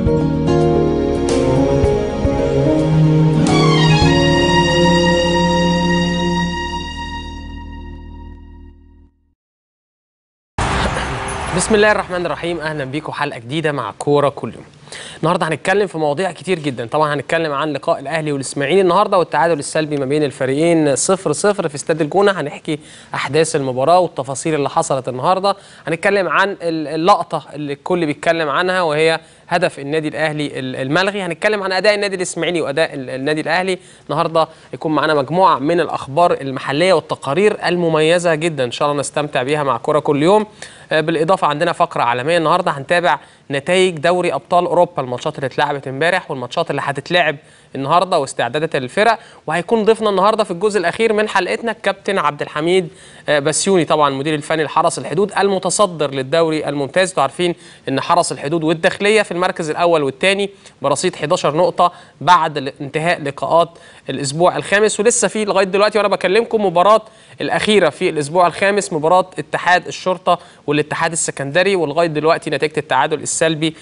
بسم الله الرحمن الرحيم اهلا بيكم حلقه جديده مع كوره كل يوم النهارده هنتكلم في مواضيع كتير جدا طبعا هنتكلم عن لقاء الاهلي والاسماعيلي النهارده والتعادل السلبي ما بين الفريقين 0 0 في استاد الجونه هنحكي احداث المباراه والتفاصيل اللي حصلت النهارده هنتكلم عن اللقطه اللي الكل بيتكلم عنها وهي هدف النادي الاهلي الملغي هنتكلم عن اداء النادي الاسماعيلي واداء النادي الاهلي النهارده يكون معانا مجموعه من الاخبار المحليه والتقارير المميزه جدا ان شاء الله نستمتع بيها مع كوره كل يوم بالاضافه عندنا فقره عالميه النهارده هنتابع نتائج دوري ابطال اوروبا الماتشات اللي اتلعبت امبارح والماتشات اللي هتتلعب النهارده واستعدادات الفرق وهيكون ضيفنا النهارده في الجزء الاخير من حلقتنا الكابتن عبد الحميد بسيوني طبعا المدير الفني لحرس الحدود المتصدر للدوري الممتاز انتوا عارفين ان حرس الحدود والداخليه في المركز الاول والثاني برصيد 11 نقطه بعد انتهاء لقاءات الاسبوع الخامس ولسه في لغايه دلوقتي وانا بكلمكم مباراه الاخيره في الاسبوع الخامس مباراه اتحاد الشرطه والاتحاد السكندري ولغايه دلوقتي نتيجه التعادل السلبي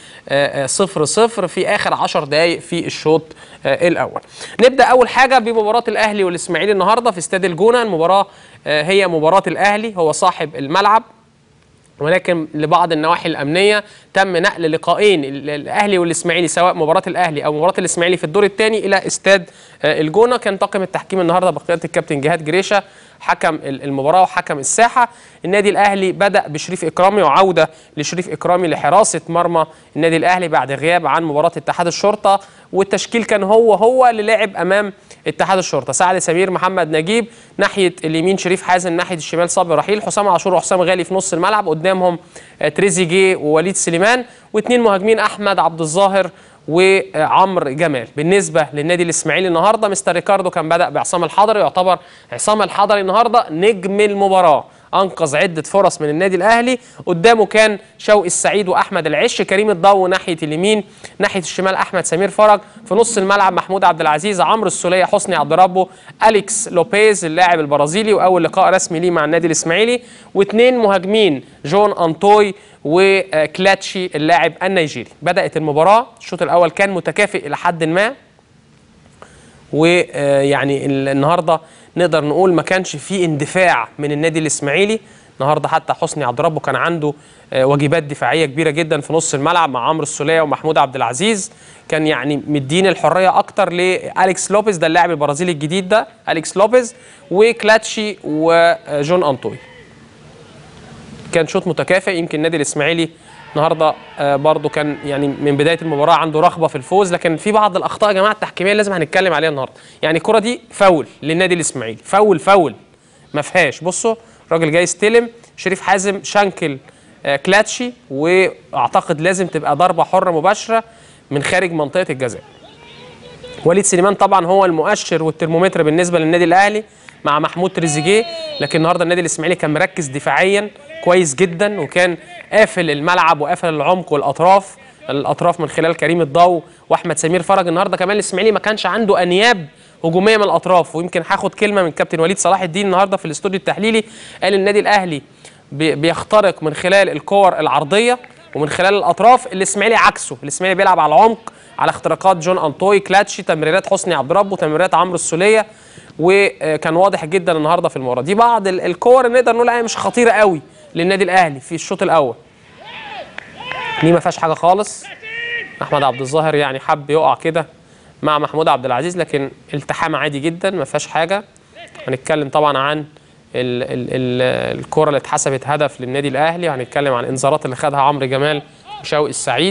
0 0 في اخر 10 دقائق في الشوط الاول نبدا اول حاجه بمباراه الاهلي والاسماعيلي النهارده في استاد الجونه المباراه هي مباراه الاهلي هو صاحب الملعب ولكن لبعض النواحي الامنيه تم نقل لقاءين الاهلي والاسماعيلي سواء مباراه الاهلي او مباراه الاسماعيلي في الدور الثاني الى استاد الجونه كان طاقم التحكيم النهارده بقياده الكابتن جهاد جريشه حكم المباراه وحكم الساحه النادي الاهلي بدا بشريف اكرامي وعوده لشريف اكرامي لحراسه مرمى النادي الاهلي بعد غياب عن مباراه اتحاد الشرطه والتشكيل كان هو هو اللي لعب امام اتحاد الشرطه سعد سمير محمد نجيب ناحيه اليمين شريف حازم ناحيه الشمال صبري رحيل حسام عاشور وحسام غالي في نص الملعب قدامهم تريزيجيه ووليد سليمان واثنين مهاجمين احمد عبد الظاهر وعمرو جمال بالنسبه للنادي الاسماعيلي النهارده مستر ريكاردو كان بدا بعصام الحضري يعتبر عصام الحضري النهارده نجم المباراه انقذ عده فرص من النادي الاهلي قدامه كان شوقي السعيد واحمد العش كريم الضو ناحيه اليمين ناحيه الشمال احمد سمير فرج في نص الملعب محمود عبد العزيز عمرو السوليه حسني عبد ربه اليكس لوبيز اللاعب البرازيلي واول لقاء رسمي ليه مع النادي الاسماعيلي واثنين مهاجمين جون انطوي وكلاتشي اللاعب النيجيري بدات المباراه الشوط الاول كان متكافئ الى حد ما ويعني النهارده نقدر نقول ما كانش فيه اندفاع من النادي الاسماعيلي النهارده حتى حسني عبد ربه كان عنده واجبات دفاعيه كبيره جدا في نص الملعب مع عمرو السوليه ومحمود عبد العزيز كان يعني مدين الحريه اكتر لاليكس لوبيز ده اللاعب البرازيلي الجديد ده اليكس لوبيز وكلاتشي وجون انطوي كان شوط متكافئ يمكن النادي الاسماعيلي النهارده برضو كان يعني من بدايه المباراه عنده رغبه في الفوز لكن في بعض الاخطاء يا جماعه التحكيميه لازم هنتكلم عليها النهارده يعني الكره دي فاول للنادي الاسماعيلي فاول فاول ما فيهاش بصوا الراجل جاي يستلم شريف حازم شنكل كلاتشي واعتقد لازم تبقى ضربه حره مباشره من خارج منطقه الجزاء وليد سليمان طبعا هو المؤشر والترمومتر بالنسبه للنادي الاهلي مع محمود تريزيجيه لكن النهارده النادي الاسماعيلي كان مركز دفاعيا كويس جدا وكان قافل الملعب وقافل العمق والاطراف الاطراف من خلال كريم الضو واحمد سمير فرج النهارده كمان الاسماعيلي ما كانش عنده انياب هجوميه من الاطراف ويمكن هاخد كلمه من كابتن وليد صلاح الدين النهارده في الاستوديو التحليلي قال النادي الاهلي بيخترق من خلال الكور العرضيه ومن خلال الاطراف الاسماعيلي عكسه الاسماعيلي بيلعب على العمق على اختراقات جون انطوي كلاتشي تمريرات حسني عبد ربه تمريرات عمرو السوليه وكان واضح جدا النهارده في المباراه دي بعض الكور اللي نقدر نقول عليها مش خطيره قوي للنادي الاهلي في الشوط الاول دي ما فيهاش حاجه خالص احمد عبد الظاهر يعني حب يقع كده مع محمود عبد العزيز لكن التحام عادي جدا ما فيهاش حاجه هنتكلم طبعا عن ال ال ال الكره اللي اتحسبت هدف للنادي الاهلي وهنتكلم عن الانذارات اللي خدها عمرو جمال وشوقي السعيد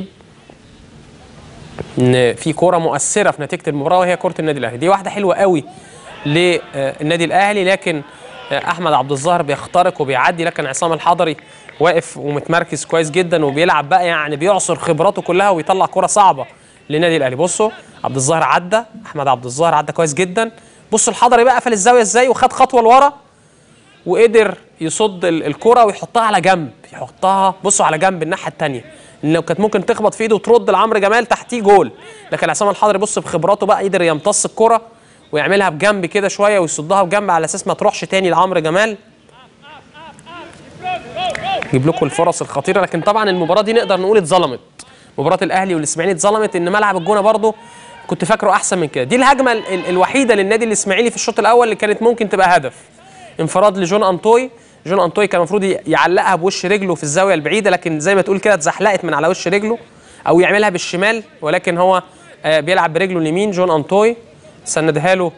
ان في كوره مؤثره في نتيجه المباراه وهي كره النادي الاهلي دي واحده حلوه قوي للنادي الاهلي لكن احمد عبد الظاهر بيخترق وبيعدي لكن عصام الحضري واقف ومتمركز كويس جدا وبيلعب بقى يعني بيعصر خبراته كلها ويطلع كره صعبه للنادي الاهلي بصوا عبد الظاهر عدى احمد عبد الظاهر عدى كويس جدا بصوا الحضري بقى قفل الزاويه ازاي وخد خطوه لورا وقدر يصد الكره ويحطها على جنب يحطها بصوا على جنب الناحيه الثانيه لو كانت ممكن تخبط في ايده وترد لعمرو جمال تحتيه جول لكن عصام الحضري بص بخبراته بقى قدر يمتص الكره ويعملها بجنب كده شويه ويصدها بجنب على اساس ما تروحش تاني لعمرو جمال يجيب لكم الفرص الخطيره لكن طبعا المباراه دي نقدر نقول اتظلمت مباراه الاهلي والاسماعيلي اتظلمت ان ملعب الجونه برضه كنت فاكره احسن من كده دي الهجمه ال- ال- الوحيده للنادي الاسماعيلي في الشوط الاول اللي كانت ممكن تبقى هدف انفراد لجون انطوي جون انطوي كان المفروض ي- يعلقها بوش رجله في الزاويه البعيده لكن زي ما تقول كده اتزحلقت من على وش رجله او يعملها بالشمال ولكن هو آه، بيلعب برجله اليمين جون انطوي سندها له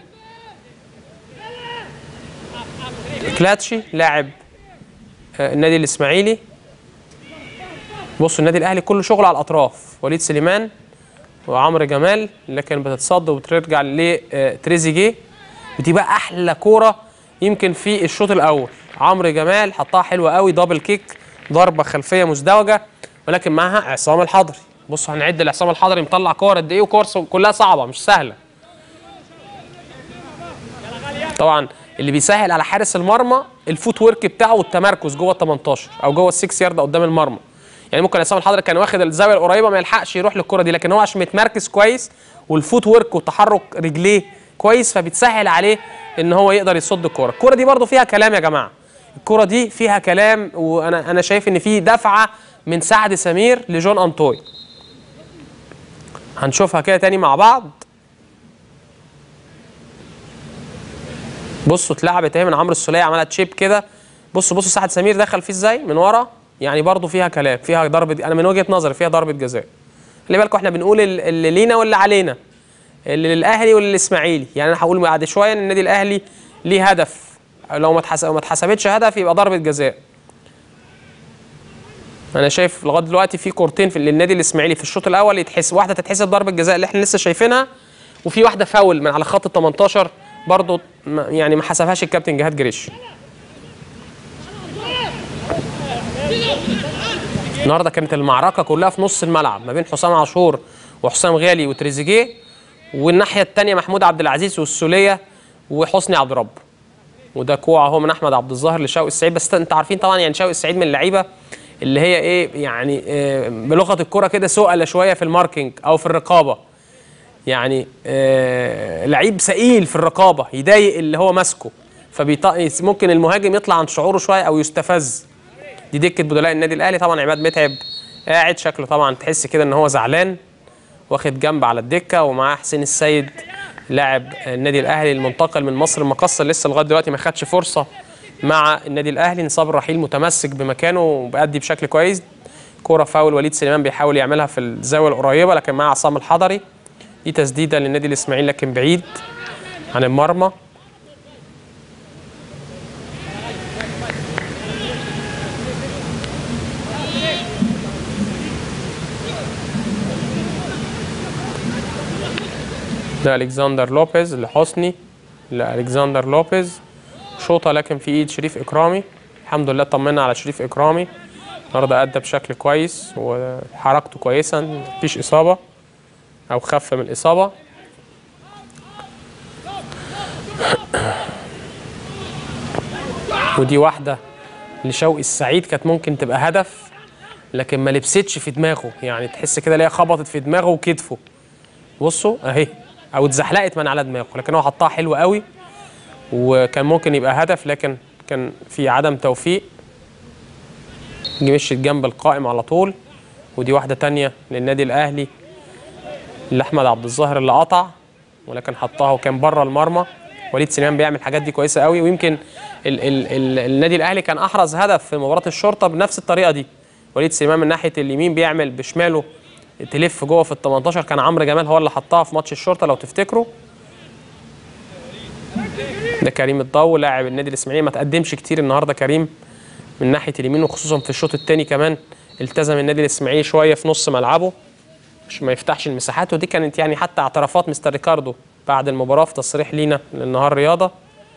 كلاتشي لاعب آه، النادي الاسماعيلي بصوا النادي الاهلي كله شغل على الاطراف وليد سليمان وعمرو جمال لكن بتتصد وبترجع لتريزيجيه ودي بقى احلى كوره يمكن في الشوط الاول عمرو جمال حطها حلوه قوي دبل كيك ضربه خلفيه مزدوجه ولكن معاها عصام الحضري بصوا هنعد لعصام الحضري مطلع كور قد ايه وكور كلها صعبه مش سهله طبعا اللي بيسهل على حارس المرمى الفوت ورك بتاعه والتمركز جوه ال 18 او جوه ال6 يارده قدام المرمى يعني ممكن عصام الحضري كان واخد الزاويه القريبه ما يلحقش يروح للكره دي لكن هو عشان متمركز كويس والفوت ورك وتحرك رجليه كويس فبتسهل عليه ان هو يقدر يصد الكوره الكوره دي برضو فيها كلام يا جماعه الكوره دي فيها كلام وانا انا شايف ان في دفعه من سعد سمير لجون انطوي هنشوفها كده تاني مع بعض بصوا اتلعبت اهي من عمرو السوليه عملها تشيب كده بصوا بصوا سعد سمير دخل فيه ازاي من ورا يعني برضو فيها كلام فيها ضربه انا من وجهه نظري فيها ضربه جزاء خلي بالكم احنا بنقول ال- اللي لينا واللي علينا اللي للاهلي واللي للاسماعيلي يعني انا هقول بعد شويه ان النادي الاهلي ليه هدف لو ما اتحسب ما اتحسبتش هدف يبقى ضربه جزاء انا شايف لغايه دلوقتي في كورتين في للنادي الاسماعيلي في الشوط الاول يتحسب واحده تتحسب ضربه جزاء اللي احنا لسه شايفينها وفي واحده فاول من على خط ال 18 برضه ما- يعني ما حسبهاش الكابتن جهاد جريش النهارده كانت المعركه كلها في نص الملعب ما بين حسام عاشور وحسام غالي وتريزيجيه والناحيه الثانيه محمود عبد العزيز والسوليه وحسني عبد رب وده كوع اهو من احمد عبد الظاهر لشوقي السعيد بس انت عارفين طبعا يعني شوقي السعيد من اللعيبه اللي هي ايه يعني آه، بلغه الكره كده سؤله شويه في الماركينج او في الرقابه يعني آه لعيب ثقيل في الرقابه يضايق اللي هو ماسكه فبيط... ممكن المهاجم يطلع عن شعوره شويه او يستفز دي دكه بدلاء النادي الاهلي طبعا عماد متعب قاعد شكله طبعا تحس كده ان هو زعلان واخد جنب على الدكه ومعاه حسين السيد لاعب النادي الاهلي المنتقل من مصر المقصه لسه لغايه دلوقتي ما خدش فرصه مع النادي الاهلي نصاب الرحيل متمسك بمكانه وبيأدي بشكل كويس كوره فاول وليد سليمان بيحاول يعملها في الزاويه القريبه لكن مع عصام الحضري دي تسديده للنادي الاسماعيلي لكن بعيد عن المرمى ده الكسندر لوبيز لحسني لالكسندر لوبيز شوطه لكن في ايد شريف اكرامي الحمد لله طمنا على شريف اكرامي النهارده ادى بشكل كويس وحركته كويسه مفيش اصابه او خف من الاصابه ودي واحده لشوقي السعيد كانت ممكن تبقى هدف لكن ما لبستش في دماغه يعني تحس كده ليها خبطت في دماغه وكتفه بصوا اهي او اتزحلقت من على دماغه لكن هو حطها حلو قوي وكان ممكن يبقى هدف لكن كان في عدم توفيق دي مشيت جنب القائم على طول ودي واحده تانية للنادي الاهلي لاحمد عبد الظاهر اللي قطع ولكن حطها وكان بره المرمى وليد سليمان بيعمل الحاجات دي كويسه قوي ويمكن ال ال ال النادي الاهلي كان احرز هدف في مباراه الشرطه بنفس الطريقه دي وليد سليمان من ناحيه اليمين بيعمل بشماله تلف جوه في ال 18 كان عمرو جمال هو اللي حطها في ماتش الشرطه لو تفتكروا ده كريم الضو لاعب النادي الاسماعيلي ما تقدمش كتير النهارده كريم من ناحيه اليمين وخصوصا في الشوط الثاني كمان التزم النادي الاسماعيلي شويه في نص ملعبه عشان ما يفتحش المساحات ودي كانت يعني حتى اعترافات مستر ريكاردو بعد المباراه في تصريح لينا للنهار رياضه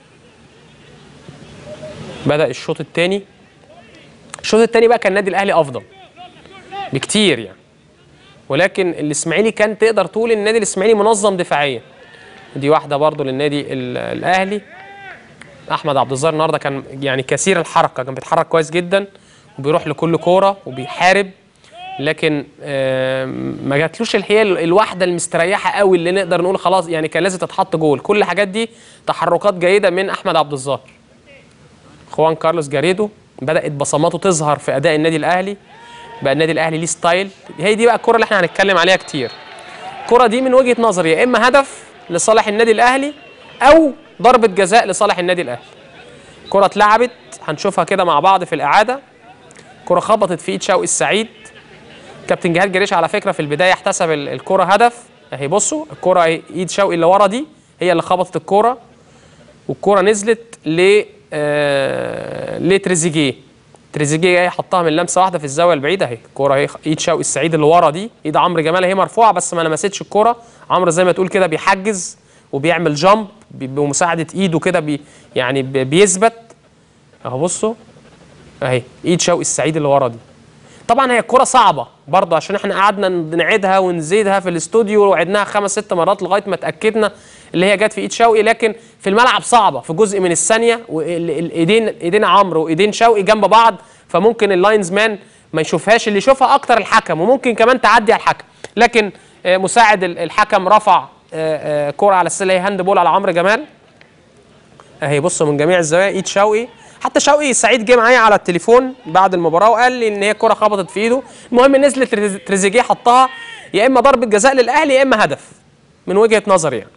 بدا الشوط الثاني الشوط الثاني بقى كان النادي الاهلي افضل بكتير يعني ولكن الاسماعيلي كان تقدر تقول ان النادي الاسماعيلي منظم دفاعيا دي واحده برضو للنادي ال- الاهلي احمد عبد الظاهر النهارده كان يعني كثير الحركه كان بيتحرك كويس جدا وبيروح لكل كوره وبيحارب لكن آم، ما جاتلوش الحقيقه ال- الواحده المستريحه قوي اللي نقدر نقول خلاص يعني كان لازم تتحط جول كل الحاجات دي تحركات جيده من احمد عبد الظاهر خوان كارلوس جاريدو بدات بصماته تظهر في اداء النادي الاهلي بقى النادي الاهلي ليه ستايل هي دي بقى الكره اللي احنا هنتكلم عليها كتير الكره دي من وجهه نظري يا اما هدف لصالح النادي الاهلي او ضربه جزاء لصالح النادي الاهلي كره اتلعبت هنشوفها كده مع بعض في الاعاده كره خبطت في ايد شوقي السعيد كابتن جهاد جريش على فكره في البدايه احتسب ال- الكره هدف اهي بصوا الكره اهي ايد شوقي اللي ورا دي هي اللي خبطت الكره والكره نزلت ل آه لتريزيجيه تريزيجيه جاي حطها من لمسه واحده في الزاويه البعيده اهي الكره اهي ايد شوقي السعيد اللي ورا دي ايد عمرو جمال اهي مرفوعه بس ما لمستش الكره عمرو زي ما تقول كده بيحجز وبيعمل جامب بي- بمساعده ايده كده بي يعني بي- بيثبت اهو بصوا اهي ايد شوقي السعيد اللي ورا دي طبعا هي الكرة صعبة برضه عشان احنا قعدنا نعيدها ونزيدها في الاستوديو وعدناها خمس ست مرات لغاية ما اتأكدنا اللي هي جت في ايد شوقي لكن في الملعب صعبة في جزء من الثانية والايدين ايدين عمرو وايدين شوقي جنب بعض فممكن اللاينز مان ما يشوفهاش اللي يشوفها اكتر الحكم وممكن كمان تعدي على الحكم لكن آه، مساعد ال- الحكم رفع آه، آه، كرة على السله هي هاند بول على عمرو جمال اهي بصوا من جميع الزوايا ايد شوقي حتى شوقي سعيد جه معايا على التليفون بعد المباراه وقال لي ان هي كره خبطت في ايده المهم نزلت تريز- تريزيجيه حطها يا اما ضربه جزاء للاهلي يا اما هدف من وجهه نظري يعني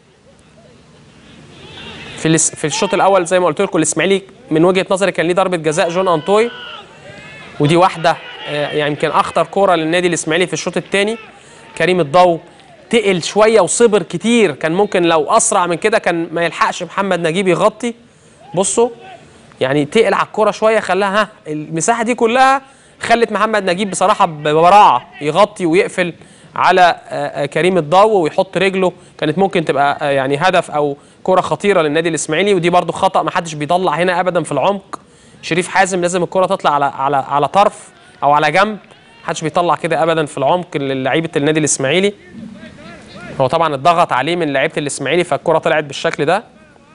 في الاس- في الشوط الاول زي ما قلت لكم الاسماعيلي من وجهه نظري كان ليه ضربه جزاء جون انطوي ودي واحده آه، يعني يمكن اخطر كوره للنادي الاسماعيلي في الشوط الثاني كريم الضو تقل شويه وصبر كتير كان ممكن لو اسرع من كده كان ما يلحقش محمد نجيب يغطي بصوا يعني تقل على الكوره شويه خلاها ها المساحه دي كلها خلت محمد نجيب بصراحه ببراعه يغطي ويقفل على آه، آه، كريم الضو ويحط رجله كانت ممكن تبقى آه، يعني هدف او كره خطيره للنادي الاسماعيلي ودي برضو خطا ما حدش بيطلع هنا ابدا في العمق شريف حازم لازم الكره تطلع على على على طرف او على جنب ما حدش بيطلع كده ابدا في العمق للعيبه النادي الاسماعيلي هو طبعا اتضغط عليه من لعيبه الاسماعيلي فالكره طلعت بالشكل ده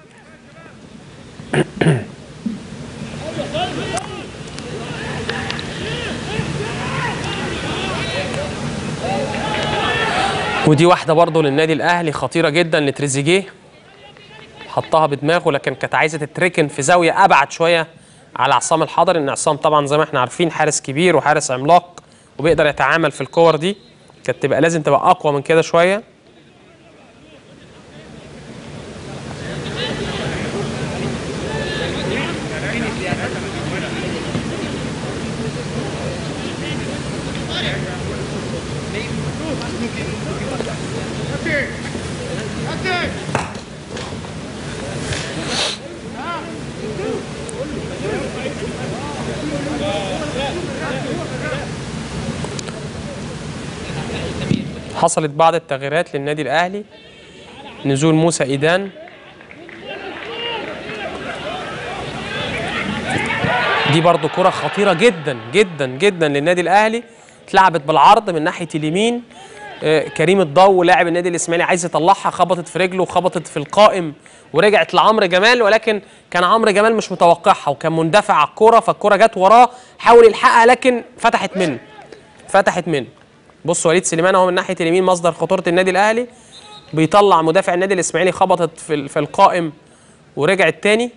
ودي واحده برضه للنادي الاهلي خطيره جدا لتريزيجيه حطها بدماغه لكن كانت عايزه تتركن في زاويه ابعد شويه على عصام الحضر ان عصام طبعا زي ما احنا عارفين حارس كبير وحارس عملاق وبيقدر يتعامل في الكور دي كانت تبقى لازم تبقى اقوى من كده شويه حصلت بعض التغييرات للنادي الاهلي نزول موسى ايدان دي برضو كرة خطيرة جدا جدا جدا للنادي الاهلي اتلعبت بالعرض من ناحية اليمين آه، كريم الضو لاعب النادي الاسماعيلي عايز يطلعها خبطت في رجله وخبطت في القائم ورجعت لعمرو جمال ولكن كان عمرو جمال مش متوقعها وكان مندفع على الكرة فالكرة جت وراه حاول يلحقها لكن فتحت منه فتحت منه بص وليد سليمان اهو من ناحيه اليمين مصدر خطوره النادي الاهلي بيطلع مدافع النادي الاسماعيلي خبطت في ال- في القائم ورجعت تاني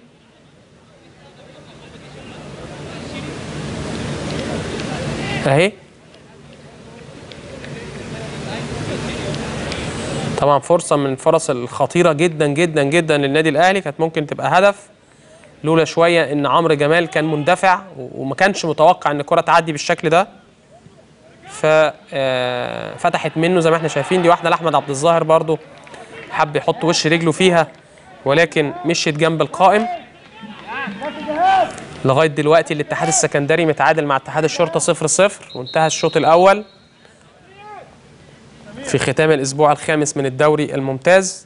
اهي طبعا فرصه من الفرص الخطيره جدا جدا جدا للنادي الاهلي كانت ممكن تبقى هدف لولا شويه ان عمرو جمال كان مندفع و- وما كانش متوقع ان الكره تعدي بالشكل ده ففتحت منه زي ما احنا شايفين دي واحده لاحمد عبد الظاهر برضو حب يحط وش رجله فيها ولكن مشيت جنب القائم لغايه دلوقتي الاتحاد السكندري متعادل مع اتحاد الشرطه 0 0 وانتهى الشوط الاول في ختام الاسبوع الخامس من الدوري الممتاز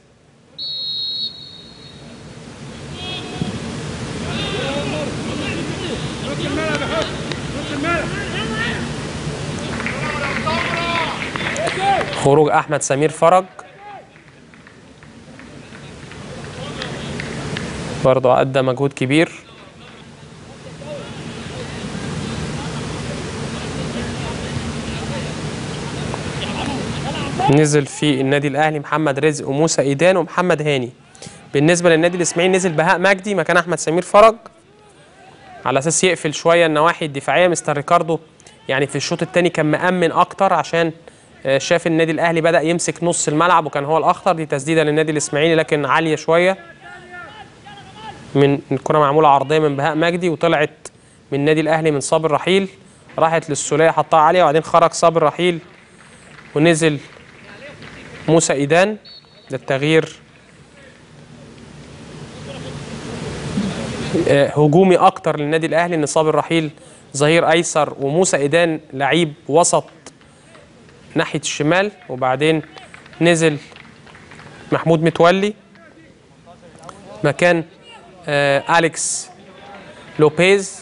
خروج احمد سمير فرج برضه ادى مجهود كبير نزل في النادي الاهلي محمد رزق وموسى ايدان ومحمد هاني بالنسبه للنادي الاسماعيلي نزل بهاء مجدي مكان احمد سمير فرج على اساس يقفل شويه النواحي الدفاعيه مستر ريكاردو يعني في الشوط الثاني كان مأمن اكتر عشان آه، شاف النادي الاهلي بدا يمسك نص الملعب وكان هو الاخطر دي تسديده للنادي الاسماعيلي لكن عاليه شويه من الكره معموله عرضيه من بهاء مجدي وطلعت من النادي الاهلي من صابر رحيل راحت للسوليه حطها عاليه وبعدين خرج صابر رحيل ونزل موسى ايدان ده التغيير آه، هجومي اكتر للنادي الاهلي ان صابر رحيل ظهير ايسر وموسى ايدان لعيب وسط ناحيه الشمال وبعدين نزل محمود متولي مكان آه اليكس لوبيز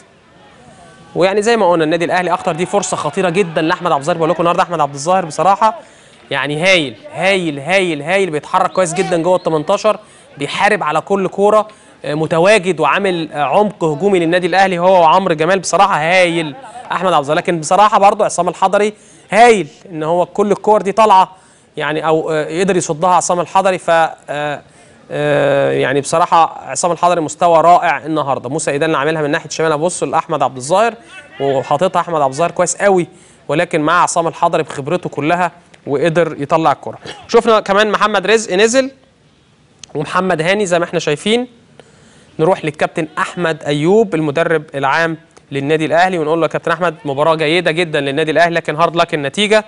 ويعني زي ما قلنا النادي الاهلي اخطر دي فرصه خطيره جدا لاحمد عبد الظاهر بقول لكم النهارده احمد عبد الظاهر بصراحه يعني هايل هايل هايل هايل بيتحرك كويس جدا جوه ال 18 بيحارب على كل كوره آه، متواجد وعامل آه، عمق هجومي للنادي الاهلي هو وعمرو جمال بصراحه هايل احمد عبد الظاهر لكن بصراحه برضه عصام الحضري هايل ان هو كل الكور دي طالعه يعني او آه، يقدر يصدها عصام الحضري ف آه، آه، يعني بصراحه عصام الحضري مستوى رائع النهارده موسى ايدان اللي عاملها من ناحيه الشمال ابص لاحمد عبد الظاهر وحاططها احمد عبد الظاهر كويس قوي ولكن مع عصام الحضري بخبرته كلها وقدر يطلع الكره شفنا كمان محمد رزق نزل ومحمد هاني زي ما احنا شايفين نروح للكابتن احمد ايوب المدرب العام للنادي الاهلي ونقول له يا كابتن احمد مباراه جيده جدا للنادي الاهلي لكن هارد لك النتيجه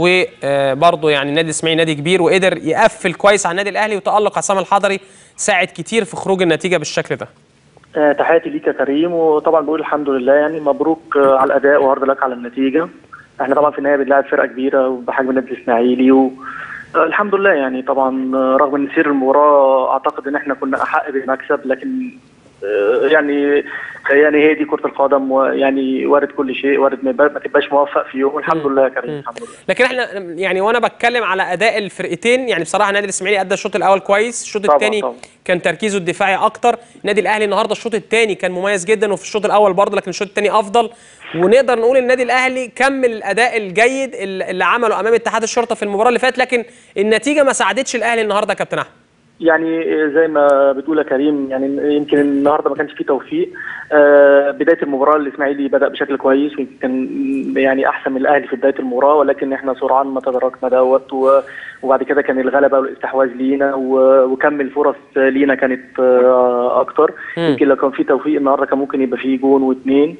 وبرضه يعني النادي الاسماعيلي نادي كبير وقدر يقفل كويس على النادي الاهلي وتالق عصام الحضري ساعد كتير في خروج النتيجه بالشكل ده آه، تحياتي ليك يا كريم وطبعا بقول الحمد لله يعني مبروك آه، على الاداء وهارد لك على النتيجه احنا طبعا في النهايه بنلاعب فرقه كبيره بحجم النادي الاسماعيلي و آه، الحمد لله يعني طبعا آه، رغم ان سير المباراه اعتقد ان احنا كنا احق بالمكسب لكن آه، يعني يعني هي دي كره القدم ويعني وارد كل شيء وارد ما يبقى- ما تبقاش موفق في يوم الحمد لله يا كريم الحمد لله لكن احنا يعني وانا بتكلم على اداء الفرقتين يعني بصراحه النادي الاسماعيلي ادى الشوط الاول كويس الشوط طبعاً، الثاني طبعاً. كان تركيزه الدفاعي اكتر النادي الاهلي النهارده الشوط الثاني كان مميز جدا وفي الشوط الاول برضه لكن الشوط الثاني افضل ونقدر نقول النادي الاهلي كمل الاداء الجيد اللي اللي عمله امام اتحاد الشرطه في المباراه اللي فاتت لكن النتيجه ما ساعدتش الاهلي النهارده يا كابتن احمد يعني زي ما بتقول يا كريم يعني يمكن النهارده ما كانش فيه توفيق آه، بدايه المباراه الاسماعيلي بدا بشكل كويس ويمكن كان يعني احسن من الاهلي في بدايه المباراه ولكن احنا سرعان ما تداركنا دوت و- وبعد كده كان الغلبه والاستحواذ لينا و- وكم الفرص لينا كانت آه، اكتر يمكن لو كان في توفيق النهارده كان ممكن يبقى فيه جون واثنين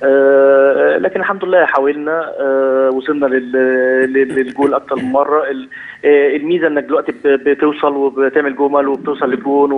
آه، لكن الحمد لله حاولنا آه، وصلنا لل- لل- للجول اكتر من مره ال- آه، الميزه انك دلوقتي ب- بتوصل وبتعمل جمل وبتوصل للجون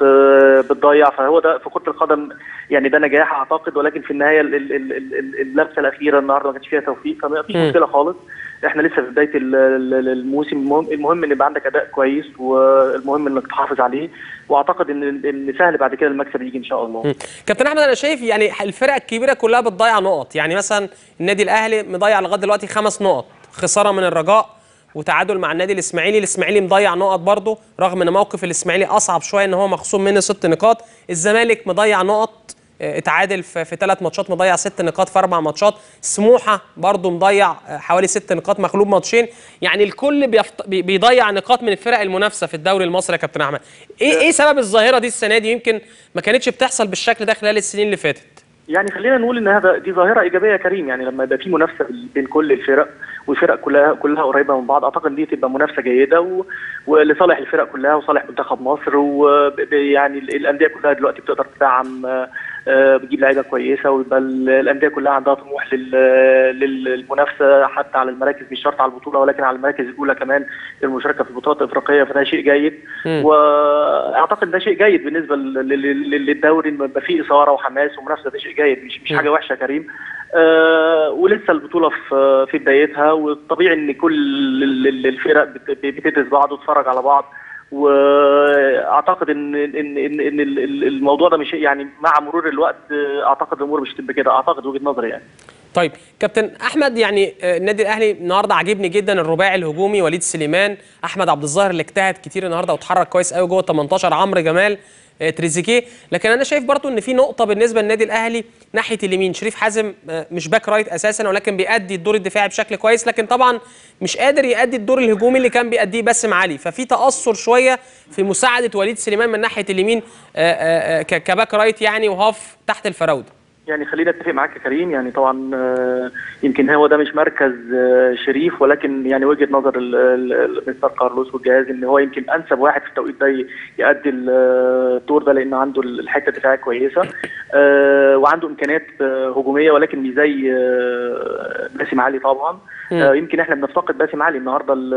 وبتضيع فهو ده في كره القدم يعني ده نجاح اعتقد ولكن في النهايه ال- ال- ال- ال- ال- اللمسه الاخيره النهارده ما كانش فيها توفيق فما فيش مم. مشكله خالص احنا لسه في بدايه ال- ال- الموسم المهم, المهم ان يبقى عندك اداء كويس والمهم انك تحافظ عليه واعتقد ان ان سهل بعد كده المكسب يجي ان شاء الله مم. كابتن احمد انا شايف يعني الفرق الكبيره كلها بتضيع نقط يعني مثلا النادي الاهلي مضيع لغايه دلوقتي خمس نقط خساره من الرجاء وتعادل مع النادي الاسماعيلي الاسماعيلي مضيع نقط برضه رغم ان موقف الاسماعيلي اصعب شويه ان هو مخصوم منه ست نقاط الزمالك مضيع نقط آه، اتعادل في في ثلاث ماتشات مضيع ست نقاط في اربع ماتشات سموحه برضه مضيع آه، حوالي ست نقاط مغلوب ماتشين يعني الكل بيفت... بي- بيضيع نقاط من الفرق المنافسه في الدوري المصري يا كابتن احمد ايه ايه سبب الظاهره دي السنه دي يمكن ما كانتش بتحصل بالشكل ده خلال السنين اللي فاتت يعني خلينا نقول ان هذا دي ظاهره ايجابيه يا كريم يعني لما يبقى في منافسه بين كل الفرق والفرق كلها كلها قريبه من بعض اعتقد دي تبقى منافسه جيده و... ولصالح الفرق كلها وصالح منتخب مصر ويعني الانديه كلها دلوقتي بتقدر تدعم آه، آه، بتجيب لعيبه كويسه ويبقى ال- الانديه كلها عندها طموح لل- للمنافسه حتى على المراكز مش شرط على البطوله ولكن على المراكز الاولى كمان للمشاركه في البطولات الافريقيه فده شيء جيد مم. واعتقد ده شيء جيد بالنسبه لل- لل- للدوري انه يبقى فيه اثاره وحماس ومنافسه ده شيء جيد مش مش حاجه وحشه يا كريم آه ولسه البطوله في في بدايتها والطبيعي ان كل ال- ال- الفرق بت- بتدرس بعض وتتفرج على بعض واعتقد ان ان ان, إن ال- ال- الموضوع ده مش يعني مع مرور الوقت آه، اعتقد الامور مش هتبقى كده اعتقد وجهه نظري يعني طيب كابتن احمد يعني آه، النادي الاهلي النهارده عاجبني جدا الرباعي الهجومي وليد سليمان احمد عبد الظاهر اللي اجتهد كتير النهارده واتحرك كويس قوي جوه 18 عمرو جمال آه، تريزيجيه لكن انا شايف برضو ان في نقطه بالنسبه للنادي الاهلي ناحيه اليمين شريف حازم آه، مش باك رايت اساسا ولكن بيأدي الدور الدفاعي بشكل كويس لكن طبعا مش قادر يأدي الدور الهجومي اللي كان بيأديه باسم علي ففي تأثر شويه في مساعده وليد سليمان من ناحيه اليمين آه، آه، آه، ك- كباك رايت يعني وهاف تحت الفراوده يعني خلينا اتفق معاك يا كريم يعني طبعا آه، يمكن هو ده مش مركز آه، شريف ولكن يعني وجهه نظر ال- ال- ال- مستر كارلوس والجهاز ان هو يمكن انسب واحد في التوقيت ده ي- يأدي ال- الدور ده لان عنده الحته الدفاعيه كويسه آه، وعنده امكانيات آه، هجوميه ولكن مش زي آه، باسم علي طبعا مم. آه، يمكن احنا بنفتقد باسم علي النهارده ال-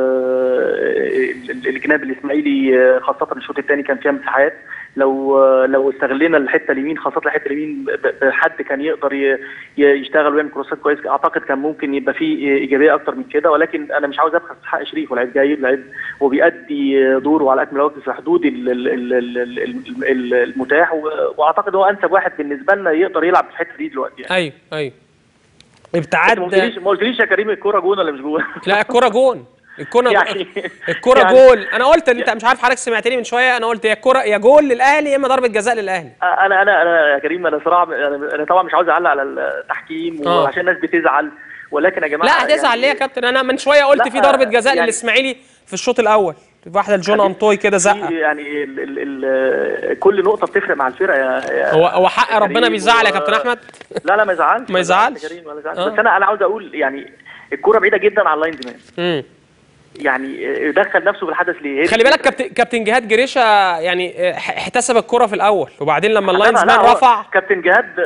ال- الجناب الاسماعيلي آه، خاصه الشوط الثاني كان فيها مساحات لو لو استغلينا الحته اليمين خاصه الحته اليمين ب- بحد كان يقدر ي- ي- يشتغل ويعمل كروسات كويس اعتقد كان ممكن يبقى فيه ايجابيه اكتر من كده ولكن انا مش عاوز ابخس حق شريف ولاعيب جيد لعيب وبيأدي دوره على اكمل وجه في حدود ال- ال- ال- ال- ال- ال- المتاح و- واعتقد هو انسب واحد بالنسبه لنا يقدر يلعب في الحته دي دلوقتي يعني ايوه ايوه ما ابتعاد قلتليش ما قلتليش يا كريم الكوره جون ولا مش جون لا الكرة جون الكرة يعني- الكرة يعني- جول انا قلت ان انت مش عارف حضرتك سمعتني من شويه انا قلت يا الكرة يا جول للاهلي يا اما ضربة جزاء للاهلي انا انا انا يا كريم انا صراحه انا, أنا طبعا مش عاوز اعلق على التحكيم آه. وعشان الناس بتزعل ولكن يا جماعه لا هتزعل يعني ليه يا كابتن انا من شويه قلت لا، في ضربة جزاء يعني- للاسماعيلي في الشوط الاول في واحده لجون انطوي كده في زقه يعني ال ال ال كل نقطه بتفرق مع الفرقه يا, يا هو هو حق يا ربنا كريم بيزعل يا و- كابتن احمد لا لا ما يزعلش ما يزعلش. يا كريم ولا يزعلش آه. بس انا انا عاوز اقول يعني الكوره بعيده جدا عن اللاين زمان امم يعني دخل نفسه في الحدث ليه هي دي خلي بالك الفكرة. كابتن كابتن جهاد جريشه يعني ح- احتسب الكرة في الاول وبعدين لما لا، اللاينز لا، مان هو رفع كابتن جهاد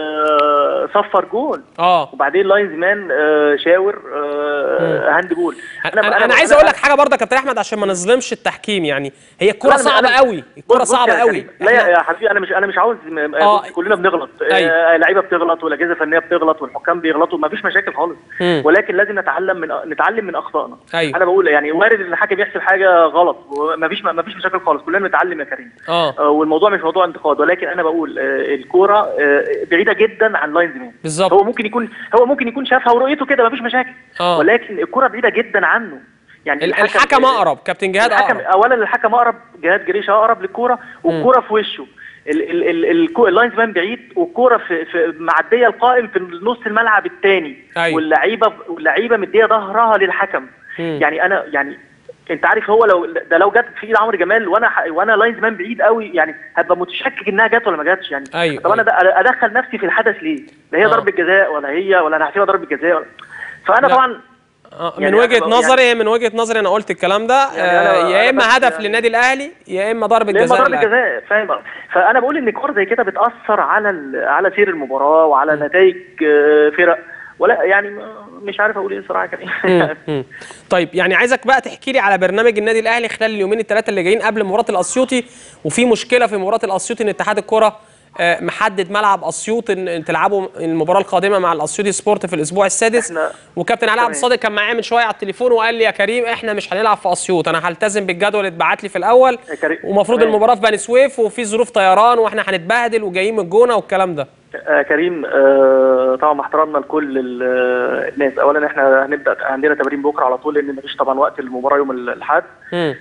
آه، صفر جول اه وبعدين لاينز مان آه، شاور آه، هاند بول انا انا عايز اقول لك حاجه برضه يا كابتن احمد عشان ما نظلمش التحكيم يعني هي الكرة لا، أنا- صعبه أنا- قوي الكرة بص- بص صعبه يا قوي كريم. لا يا يا حبيبي انا مش انا مش عاوز م- آه. بص، كلنا بنغلط أيوة. آه، لعيبه بتغلط والاجهزه الفنيه بتغلط والحكام بيغلطوا ما فيش مشاكل خالص مم. ولكن لازم نتعلم من نتعلم من اخطائنا أيوة. انا بقول يعني وارد ان الحكم يحسب حاجه غلط وما فيش ما فيش مشاكل خالص كلنا بنتعلم يا كريم اه آه، والموضوع مش موضوع انتقاد ولكن انا بقول آه، الكوره آه، بعيده جدا عن لاين زمان بالظبط. هو ممكن يكون هو ممكن يكون شافها ورؤيته كده ما فيش مشاكل آه. ولكن الكوره بعيده جدا عنه يعني ال- الحكم اقرب كابتن جهاد الحكم اقرب اولا الحكم اقرب جهاد جريشه اقرب للكوره والكوره في وشه ال- ال- ال- الكو- اللاينز مان بعيد والكوره في, في معديه القائم في نص الملعب الثاني أيوة. واللعيبه واللعيبه مديه ظهرها للحكم مم. يعني انا يعني انت عارف هو لو ده لو جت في ايد عمرو جمال وانا ح- وانا لاينز مان بعيد قوي يعني هبقى متشكك انها جت ولا ما جاتش يعني أيوة، طب انا ده ادخل نفسي في الحدث ليه؟ لا هي آه. ضربه جزاء ولا هي ولا انا هحسبها ضربه جزاء ولا فانا لا. طبعا آه، من يعني وجهه أنا بقول- نظري من وجهه نظري انا قلت الكلام ده يعني أنا- آه، يا أنا اما بس هدف يعني- للنادي الاهلي يا اما ضربه لما جزاء ضربة للأهلي. جزاء فاهم فانا بقول ان كور زي كده بتاثر على ال- على سير المباراه وعلى نتائج آه، فرق ولا يعني ما- مش عارف اقول ايه الصراحه كده مم، مم. طيب يعني عايزك بقى تحكي لي على برنامج النادي الاهلي خلال اليومين الثلاثه اللي جايين قبل مباراه الاسيوطي وفي مشكله في مباراه الاسيوطي ان اتحاد الكره آه، محدد ملعب اسيوط ان إن تلعبوا المباراه القادمه مع الاسيوطي سبورت في الاسبوع السادس إحنا- وكابتن علي عبد تمام. الصادق كان معايا من شويه على التليفون وقال لي يا كريم احنا مش هنلعب في اسيوط انا هلتزم بالجدول اللي اتبعت لي في الاول يا كريم، ومفروض تمام. المباراه في بني سويف وفي ظروف طيران واحنا هنتبهدل وجايين من الجونه والكلام ده آه كريم آه طبعا مع احترامنا لكل ال- آه، الناس اولا احنا هنبدا عندنا تمرين بكره على طول لان مفيش طبعا وقت المباراه يوم الاحد مم.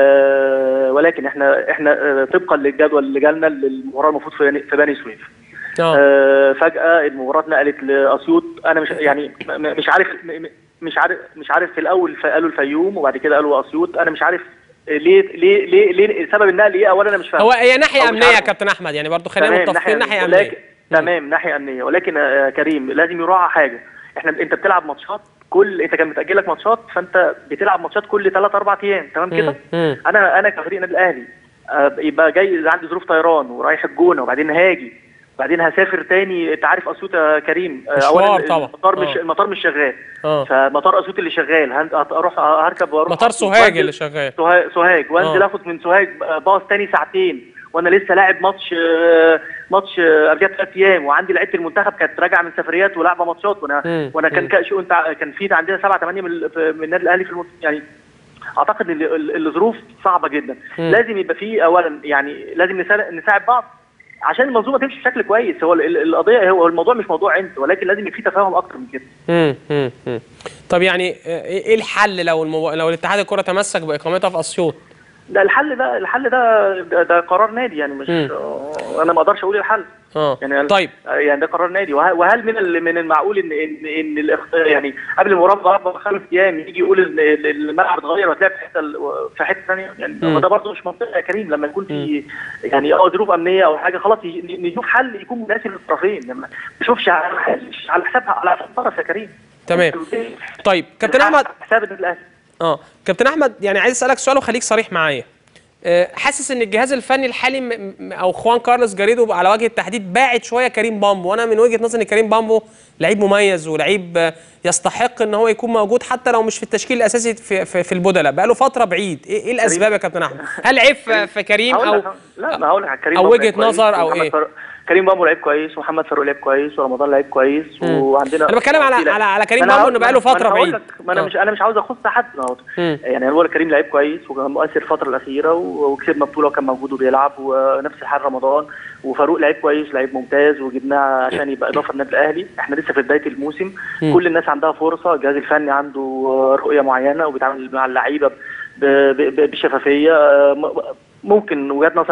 آه ولكن احنا احنا آه، طبقا للجدول اللي جالنا المباراه المفروض في بني- في بني سويف اه آه، فجأة المباراة اتنقلت لأسيوط أنا مش يعني م- م- مش عارف م- م- مش عارف مش عارف في الأول ف- قالوا الفيوم وبعد كده قالوا أسيوط أنا مش عارف ليه ليه ليه ليه سبب النقل إيه أولا أنا مش فاهم هو هي ناحيه أو مش امنيه يا عارف. كابتن احمد يعني برضو خلينا تمام متفقين ناحيه ولكن- امنيه تمام ناحية أمنية ولكن يا كريم لازم يراعى حاجة احنا انت بتلعب ماتشات كل انت كان متأجل لك ماتشات فانت بتلعب ماتشات كل 3 4 ايام تمام كده مم. انا انا كفريق النادي الاهلي آه، يبقى جاي عندي ظروف طيران ورايح الجونه وبعدين هاجي وبعدين هسافر تاني انت عارف اسيوط يا كريم آه، مشوار اولا طبعا. المطار مش آه. المطار مش شغال اه فمطار اسيوط اللي شغال هن- هروح هركب واروح مطار أسيوط سوهاج وأنزل- اللي شغال سوهاج سوهاج وانزل آه. اخد من سوهاج باص تاني ساعتين وانا لسه لاعب ماتش آه، ماتش آه، قبلها بثلاث ايام وعندي لعيبه المنتخب كانت راجعه من سفريات ولعبه ماتشات وانا مم. وانا كان مم. كان شو انت كان في عندنا سبعه ثمانيه من ال- في- من النادي الاهلي في المت... يعني اعتقد ان ال- ال- الظروف صعبه جدا مم. لازم يبقى في اولا يعني لازم نسا- نساعد بعض عشان المنظومه تمشي بشكل كويس هو ال- ال- القضيه هو الموضوع مش موضوع عند ولكن لازم يبقى في تفاهم اكتر من كده مم. مم. مم. طب يعني آه، ايه الحل لو المو... لو الاتحاد الكره تمسك باقامتها في اسيوط ده الحل ده الحل ده ده, ده قرار نادي يعني مش مم. آه، انا ما اقدرش اقول الحل اه يعني طيب يعني ده قرار نادي وه- وهل من ال- من المعقول ان ان ان الاخ- يعني قبل المباراه باربع خمس ايام يجي يقول ان ال- الملعب اتغير وهتلعب في حته ال- في حته ثانيه يعني مم. هو ده برضه مش منطقي يا كريم لما يكون في يعني اه ظروف امنيه او حاجه خلاص يجي- نشوف حل يكون مناسب للطرفين لما ما نشوفش على على حسابها على حساب طرف يا كريم تمام طيب كابتن احمد حساب النادي الاهلي اه كابتن احمد يعني عايز اسالك سؤال وخليك صريح معايا آه، حاسس ان الجهاز الفني الحالي م- م- او خوان كارلوس جاريدو على وجه التحديد باعد شويه كريم بامبو وانا من وجهه نظري ان كريم بامبو لعيب مميز ولعيب آه، يستحق ان هو يكون موجود حتى لو مش في التشكيل الاساسي في في, في البدلاء بقاله فتره بعيد ايه, إيه الاسباب يا كابتن احمد هل عيب في, في كريم هقول او لك لا ما هقول لك على كريم أو بامبو وجهة لعيب كويس، نظر أو ومحمد إيه؟ فاروق- كريم بامبو لعيب كويس ومحمد فاروق لعيب كويس ورمضان لعيب كويس وعندنا أنا بتكلم على- في لعيب. على- على كريم ما أنا بامبو هقول- إنه بقاله ما أنا فترة هقول بعيد. لك، ما انا آه. مش انا مش عاوز اخص حد ما هو مم. يعني انا بقول لك كريم لعيب كويس وكان مؤثر الفتره الاخيره و- وكسبنا بطوله وكان موجود وبيلعب ونفس الحال رمضان وفاروق لعيب كويس لعيب ممتاز وجبناه عشان يبقى اضافه للنادي الاهلي احنا لسه في بدايه الموسم مم. كل الناس عندها فرصه الجهاز الفني عنده رؤيه معينه وبيتعامل مع اللعيبه ب- ب- ب- بشفافيه آه، م- ممكن وجهات نظر